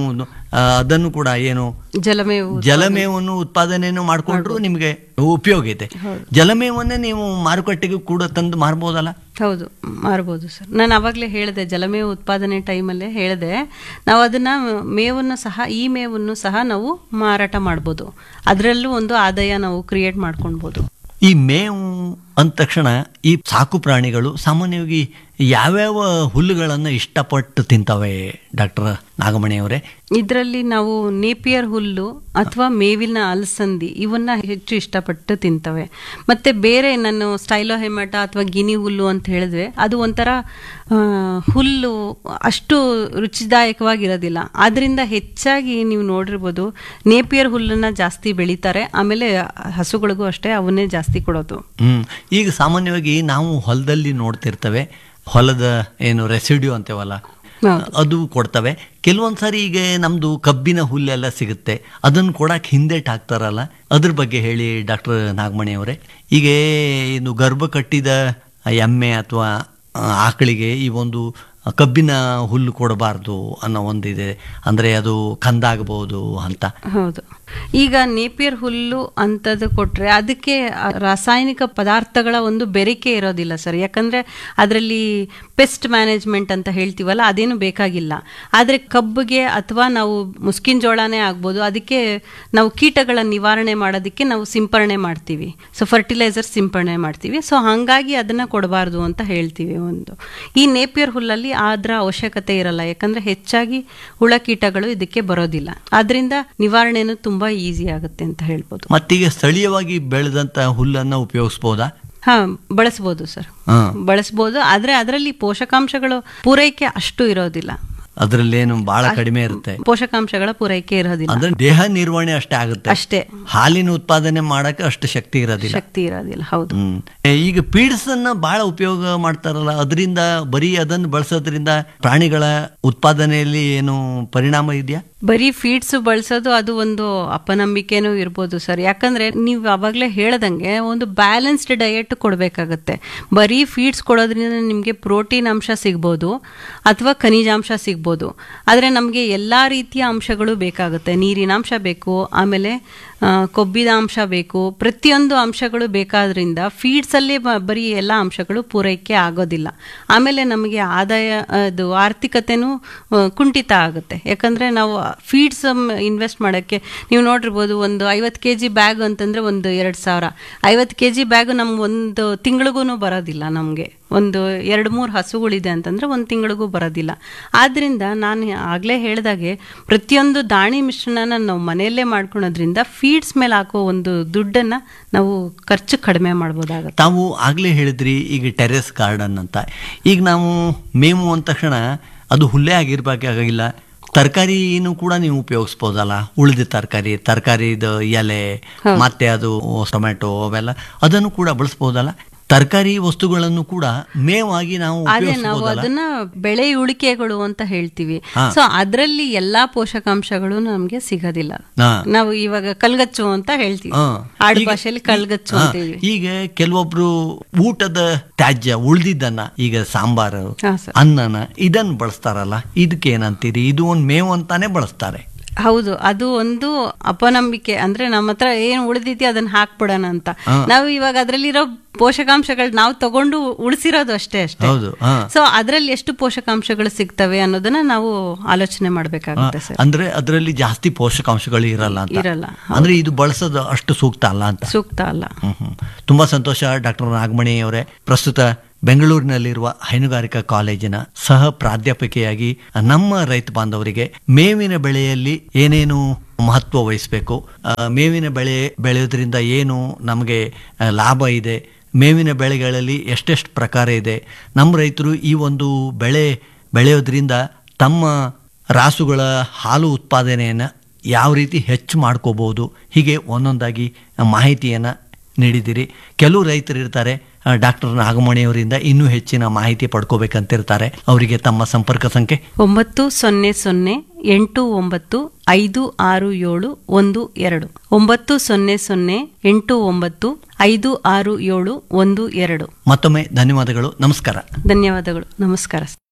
ಆ, ಅದನ್ನು ಕೂಡ ಏನು ಜಲಮೇವು ಜಲಮೇವನ್ನು ಉತ್ಪಾದನೆಯನ್ನು ಮಾಡಿಕೊಂಡ್ರು ನಿಮಗೆ ಉಪಯೋಗ ಇದೆ ಜಲಮೇವನ್ನೇ ನೀವು ಮಾರುಕಟ್ಟೆಗೆ ಕೂಡ ತಂದು ಮಾರ್ಬೋದಲ್ಲ ಹೌದು ಮಾರ್ಬೋದು ಸರ್ ನಾನು ಅವಾಗಲೇ ಹೇಳಿದೆ ಜಲಮೇವು ಉತ್ಪಾದನೆ ಟೈಮಲ್ಲೇ ಹೇಳಿದೆ ನಾವು ಅದನ್ನ ಮೇವನ್ನು ಸಹ ಈ ಮೇವನ್ನು ಸಹ ನಾವು ಮಾರಾಟ ಮಾಡ್ಬೋದು ಅದರಲ್ಲೂ ಒಂದು ಆದಾಯ ನಾವು ಕ್ರಿಯೇಟ್ ಮಾಡ್ಕೊಳ್ಬೋದು ಈ ಮೇವು ಅಂದ ತಕ್ಷಣ ಈ ಸಾಕು ಪ್ರಾಣಿಗಳು ಸಾಮಾನ್ಯವಾಗಿ ಯಾವ್ಯಾವ ಹುಲ್ಲುಗಳನ್ನು ಇಷ್ಟಪಟ್ಟು ತಿಂತವೆ ಡಾಕ್ಟರ್ ನಾಗಮಣಿ ಅವರೇ ಇದರಲ್ಲಿ ನಾವು ನೇಪಿಯರ್ ಹುಲ್ಲು ಅಥವಾ ಮೇವಿನ ಅಲಸಂದಿ ಇವನ್ನ ಹೆಚ್ಚು ಇಷ್ಟಪಟ್ಟು ತಿಂತವೆ ಮತ್ತೆ ಬೇರೆ ನಾನು ಸ್ಟೈಲೋ ಹೆಮಟ ಅಥವಾ ಗಿನಿ ಹುಲ್ಲು ಅಂತ ಹೇಳಿದ್ವಿ ಅದು ಒಂಥರ ಆ, ಹುಲ್ಲು ಅಷ್ಟು ರುಚಿದಾಯಕವಾಗಿರೋದಿಲ್ಲ ಆದ್ರಿಂದ ಹೆಚ್ಚಾಗಿ ನೀವು ನೋಡಿರ್ಬೋದು ನೇಪಿಯರ್ ಹುಲ್ಲನ್ನ ಜಾಸ್ತಿ ಬೆಳೀತಾರೆ ಆಮೇಲೆ ಹಸುಗಳಿಗೂ ಅಷ್ಟೇ ಅವನ್ನೇ ಜಾಸ್ತಿ ಕೊಡೋದು ಹ್ಮ್ ಈಗ ಸಾಮಾನ್ಯವಾಗಿ ನಾವು ಹೊಲದಲ್ಲಿ ನೋಡ್ತಿರ್ತೇವೆ ಹೊಲದ ಏನು ರೆಸಿಡ್ಯೂ ಅಂತೇವಲ್ಲ ಹೌದು. ಅದು ಕೊಡ್ತವೆ ಕೆಲವೊಂದು ಸಾರಿ ಈಗ ನಮ್ದು ಕಬ್ಬಿನ ಹುಲ್ಲೆಲ್ಲ ಸಿಗುತ್ತೆ ಅದನ್ನು ಕೊಡಕ್ಕೆ ಹಿಂದೆಟ್ ಹಾಕ್ತಾರಲ್ಲ ಅದ್ರ ಬಗ್ಗೆ ಹೇಳಿ ಡಾಕ್ಟರ್ ನಾಗಮಣಿ ಅವರೇ ಈಗ ಇದು ಗರ್ಭ ಕಟ್ಟಿದ ಎಮ್ಮೆ ಅಥವಾ ಆಕಳಿಗೆ ಈ ಒಂದು ಕಬ್ಬಿನ ಹುಲ್ಲು ಕೊಡಬಾರ್ದು ಅನ್ನೋ ಒಂದಿದೆ ಅಂದರೆ ಅದು ಕಂದಾಗಬಹುದು ಅಂತ ಹೌದು ಈಗ ನೇಪಿಯರ್ ಹುಲ್ಲು ಅಂತದ್ದು ಕೊಟ್ರೆ ಅದಕ್ಕೆ ಆ ರಾಸಾಯನಿಕ ಪದಾರ್ಥಗಳ ಒಂದು ಬೆರಿಕೆ ಇರೋದಿಲ್ಲ ಸರ್ ಯಾಕಂದ್ರೆ ಅದರಲ್ಲಿ ಪೆಸ್ಟ್ ಮ್ಯಾನೇಜ್ಮೆಂಟ್ ಅಂತ ಹೇಳ್ತೀವಲ್ಲ ಅದೇನು ಬೇಕಾಗಿಲ್ಲ ಆದರೆ ಕಬ್ಬಿಗೆ ಅಥವಾ ನಾವು ಮುಸ್ಕಿನ ಜೋಳನೇ ಆಗ್ಬೋದು ಅದಕ್ಕೆ ನಾವು ಕೀಟಗಳ ನಿವಾರಣೆ ಮಾಡೋದಕ್ಕೆ ನಾವು ಸಿಂಪರಣೆ ಮಾಡ್ತೀವಿ ಸೊ ಫರ್ಟಿಲೈಸರ್ ಸಿಂಪರಣೆ ಮಾಡ್ತೀವಿ ಸೊ ಹಾಗಾಗಿ ಅದನ್ನ ಕೊಡಬಾರ್ದು ಅಂತ ಹೇಳ್ತೀವಿ ಒಂದು ಈ ನೇಪಿಯರ್ ಹುಲ್ಲಲ್ಲಿ ಅದರ ಅವಶ್ಯಕತೆ ಇರಲ್ಲ ಯಾಕಂದ್ರೆ ಹೆಚ್ಚಾಗಿ ಹುಳ ಕೀಟಗಳು ಇದಕ್ಕೆ ಬರೋದಿಲ್ಲ ಆದ್ರಿಂದ ನಿವಾರಣೆನೂ ತುಂಬಾ ಈಸಿ ಆಗುತ್ತೆ ಅಂತ ಹೇಳ್ಬೋದು ಮತ್ತೀಗ ಸ್ಥಳೀಯವಾಗಿ ಬೆಳೆದಂತ ಹುಲ್ಲನ್ನು ಉಪಯೋಗಿಸ್ಬೋದಾ ಹಾ ಬಳಸ್ಬೋದು ಸರ್ ಹಾ ಬಳಸ್ಬೋದು ಆದ್ರೆ ಅದರಲ್ಲಿ ಪೋಷಕಾಂಶಗಳು ಪೂರೈಕೆ ಅಷ್ಟು ಇರೋದಿಲ್ಲ ಅದರಲ್ಲೇನು ಬಹಳ ಕಡಿಮೆ ಇರುತ್ತೆ ಪೋಷಕಾಂಶಗಳ ಪೂರೈಕೆ ಇರೋದಿಲ್ಲ ಅಂದ್ರೆ ದೇಹ ನಿರ್ವಹಣೆ ಅಷ್ಟೇ ಆಗುತ್ತೆ ಅಷ್ಟೇ ಹಾಲಿನ ಉತ್ಪಾದನೆ ಮಾಡಕ್ಕೆ ಅಷ್ಟು ಶಕ್ತಿ ಇರೋದಿಲ್ಲ ಶಕ್ತಿ ಇರೋದಿಲ್ಲ ಹೌದು ಹ್ಮ್ ಏ, ಈಗ ಪೀಡ್ಸ್ ಅನ್ನ ಬಹಳ ಉಪಯೋಗ ಮಾಡ್ತಾರಲ್ಲ ಅದರಿಂದ ಬರೀ ಅದನ್ನು ಬಳಸೋದ್ರಿಂದ ಪ್ರಾಣಿಗಳ ಉತ್ಪಾದನೆಯಲ್ಲಿ ಏನು ಪರಿಣಾಮ ಇದೆಯಾ ಬರೀ ಫೀಡ್ಸ್ ಬಳಸೋದು ಅದು ಒಂದು ಅಪನಂಬಿಕೆನೂ ಇರ್ಬೋದು ಸರ್ ಯಾಕಂದ್ರೆ ನೀವು ಅವಾಗಲೇ ಹೇಳ್ದಂಗೆ ಒಂದು ಬ್ಯಾಲೆನ್ಸ್ಡ್ ಡಯಟ್ ಕೊಡಬೇಕಾಗತ್ತೆ ಬರೀ ಫೀಡ್ಸ್ ಕೊಡೋದ್ರಿಂದ ನಿಮಗೆ ಪ್ರೋಟೀನ್ ಅಂಶ ಸಿಗ್ಬೋದು ಅಥವಾ ಖನಿಜಾಂಶ ಸಿಗ್ಬೋದು ಆದರೆ ನಮಗೆ ಎಲ್ಲ ರೀತಿಯ ಅಂಶಗಳು ಬೇಕಾಗುತ್ತೆ ನೀರಿನ ಅಂಶ ಬೇಕು ಆಮೇಲೆ ಆ, ಕೊಬ್ಬಿದ ಅಂಶ ಬೇಕು ಪ್ರತಿಯೊಂದು ಅಂಶಗಳು ಬೇಕಾದ್ರಿಂದ ಫೀಡ್ಸಲ್ಲೇ ಬರೀ ಎಲ್ಲ ಅಂಶಗಳು ಪೂರೈಕೆ ಆಗೋದಿಲ್ಲ ಆಮೇಲೆ ನಮಗೆ ಆದಾಯ ಅದು ಆರ್ಥಿಕತೆನೂ ಆ, ಕುಂಠಿತ ಆಗುತ್ತೆ ಯಾಕಂದ್ರೆ ನಾವು ಫೀಡ್ಸ್ ಇನ್ವೆಸ್ಟ್ ಮಾಡೋಕ್ಕೆ ನೀವು ನೋಡಿರ್ಬೋದು ಒಂದು ಐವತ್ತು ಕೆ ಜಿ ಬ್ಯಾಗ್ ಅಂತಂದ್ರೆ ಒಂದು ಎರಡು ಸಾವಿರ ಐವತ್ತು ಕೆ ಜಿ ಬ್ಯಾಗ್ ನಮ್ಗೆ ಒಂದು ತಿಂಗಳಿಗೂ ಬರೋದಿಲ್ಲ ನಮಗೆ ಒಂದು ಎರಡು ಮೂರು ಹಸುಗಳಿದೆ ಅಂತಂದ್ರೆ ಒಂದು ತಿಂಗಳಿಗೂ ಬರೋದಿಲ್ಲ ಆದ್ರಿಂದ ನಾನು ಆಗಲೇ ಹೇಳ್ದಾಗೆ ಪ್ರತಿಯೊಂದು ದಾಣಿ ಮಿಶ್ರಣನ ನಾವು ಮನೆಯಲ್ಲೇ ಮಾಡ್ಕೊಳೋದ್ರಿಂದ ಫೀಡ್ಸ್ ಮೇಲೆ ಹಾಕೋ ಒಂದು ದುಡ್ಡನ್ನ ನಾವು ಖರ್ಚು ಕಡಿಮೆ ಮಾಡ್ಬೋದಾಗತ್ತೆ ತಾವು ಆಗ್ಲೇ ಹೇಳಿದ್ರಿ ಈಗ ಟೆರೆಸ್ ಗಾರ್ಡನ್ ಅಂತ ಈಗ ನಾವು ಮೇವು ಅಂದ ತಕ್ಷಣ ಅದು ಹುಲ್ಲೇ ಆಗಿರ್ಬೇಕಾಗಿಲ್ಲ ತರಕಾರಿನೂ ಕೂಡ ನೀವು ಉಪಯೋಗಿಸ್ಬೋದಲ್ಲ ಉಳಿದ ತರಕಾರಿ ತರಕಾರಿದ ಎಲೆ ಮತ್ತೆ ಅದು ಟೊಮೆಟೊ ಅವೆಲ್ಲ ಅದನ್ನು ಕೂಡ ಬಳಸ್ಬೋದಲ್ಲ ತರಕಾರಿ ವಸ್ತುಗಳನ್ನು ಕೂಡ ಮೇವಾಗಿ ನಾವು ಅದೇ ನಾವು ಉಪಯೋಗಿಸ್ಬೋದಲ್ಲ ಅದನ್ನ ಬೆಳೆ ಉಳಿಕೆಗಳು ಅಂತ ಹೇಳ್ತೀವಿ ಹಾ. ಸೊ ಅದರಲ್ಲಿ ಎಲ್ಲಾ ಪೋಷಕಾಂಶಗಳು ನಮ್ಗೆ ಸಿಗೋದಿಲ್ಲ ಹಾ. ನಾವು ಇವಾಗ ಕಲ್ಗಚ್ಚು ಅಂತ ಹೇಳ್ತೀವಿ ಹಾ. ಆಡು ಈಗ- ಭಾಷೆಯಲ್ಲಿ ಕಲ್ಗಚ್ಚು ಹಾ. ಅಂತ ಹೇಳಿ ಈಗ ಕೆಲವೊಬ್ರು ಊಟದ ತ್ಯಾಜ್ಯ ಉಳ್ದಿದ್ದನ್ನ ಈಗ ಸಾಂಬಾರು ಹಾ, ಸರ್. ಅನ್ನನ ಇದನ್ನ ಬಳಸ್ತಾರಲ್ಲ ಇದಕ್ಕೆ ಏನಂತೀರಿ ಇದು ಒಂದು ಮೇವು ಅಂತಾನೆ ಬಳಸ್ತಾರೆ ಹೌದು ಅದು ಒಂದು ಅಪನಂಬಿಕೆ ಅಂದ್ರೆ ನಮ್ಮ ಹತ್ರ ಏನ್ ಉಳಿದೈತಿ ಅದನ್ನ ಹಾಕ್ಬಿಡೋಣ ಅಂತ ಹಾ. ನಾವು ಇವಾಗ ಅದ್ರಲ್ಲಿರೋ ಪೋಷಕಾಂಶಗಳು ನಾವು ತಗೊಂಡು ಉಳಿಸಿರೋದು ಅಷ್ಟೇ ಅಷ್ಟೇ ಹೌದು, ಹಾ. ಸೊ ಅದ್ರಲ್ಲಿ ಎಷ್ಟು ಪೋಷಕಾಂಶಗಳು ಸಿಗ್ತವೆ ಅನ್ನೋದನ್ನ ನಾವು ಆಲೋಚನೆ ಮಾಡ್ಬೇಕಾಗುತ್ತೆ ಸರ್ ಅಂದ್ರೆ ಅದರಲ್ಲಿ ಜಾಸ್ತಿ ಪೋಷಕಾಂಶಗಳು ಇರಲ್ಲ ಅಂತ ಇರಲ್ಲ, ಅಂದ್ರೆ ಇದು ಬಳಸೋದು ಅಷ್ಟು ಸೂಕ್ತ ಅಲ್ಲ ಅಂತ ಸೂಕ್ತ ಅಲ್ಲ ಹ್ಮ್ ಹ್ಮ್. ತುಂಬಾ ಸಂತೋಷ ಡಾಕ್ಟರ್ ನಾಗಮಣಿ ಅವರೇ ಪ್ರಸ್ತುತ ಬೆಂಗಳೂರಿನಲ್ಲಿರುವ ಹೈನುಗಾರಿಕಾ ಕಾಲೇಜಿನ ಸಹ ಪ್ರಾಧ್ಯಾಪಕಿಯಾಗಿ ನಮ್ಮ ರೈತ ಬಾಂಧವರಿಗೆ ಮೇವಿನ ಬೆಳೆಯಲ್ಲಿ ಏನೇನು ಮಹತ್ವ ವಹಿಸಬೇಕು ಆ, ಮೇವಿನ ಬೆಳೆ ಬೆಳೆಯೋದ್ರಿಂದ ಏನು ನಮಗೆ ಆ, ಲಾಭ ಇದೆ ಮೇವಿನ ಬೆಳೆಗಳಲ್ಲಿ ಎಷ್ಟೆಷ್ಟು ಪ್ರಕಾರ ಇದೆ ನಮ್ಮ ರೈತರು ಈ ಒಂದು ಬೆಳೆ ಬೆಳೆಯೋದ್ರಿಂದ ತಮ್ಮ ರಾಸುಗಳ ಹಾಲು ಉತ್ಪಾದನೆಯನ್ನು ಯಾವ ರೀತಿ ಹೆಚ್ಚು ಮಾಡ್ಕೋಬಹುದು ಹೀಗೆ ಒಂದೊಂದಾಗಿ ಮಾಹಿತಿಯನ್ನು ನೀಡಿದ್ದೀರಿ ಕೆಲವು ರೈತರು ಇರ್ತಾರೆ ಡಾಕ್ಟರ್ ನಾಗಮಣಿಯವರಿಂದ ಇನ್ನೂ ಹೆಚ್ಚಿನ ಮಾಹಿತಿ ಪಡ್ಕೋಬೇಕಂತಿರ್ತಾರೆ ಅವರಿಗೆ ತಮ್ಮ ಸಂಪರ್ಕ ಸಂಖ್ಯೆ ಒಂಬತ್ತು ಸೊನ್ನೆ ಸೊನ್ನೆ ಎಂಟು ಒಂಬತ್ತು ಐದು ಆರು ಏಳು ಒಂದು ಎರಡು ಒಂಬತ್ತು ಸೊನ್ನೆ ಸೊನ್ನೆ ಎಂಟು ಒಂಬತ್ತು ಐದು ಆರು ಏಳು ಒಂದು ಎರಡು ಮತ್ತೊಮ್ಮೆ ಧನ್ಯವಾದಗಳು ನಮಸ್ಕಾರ ಧನ್ಯವಾದಗಳು ನಮಸ್ಕಾರ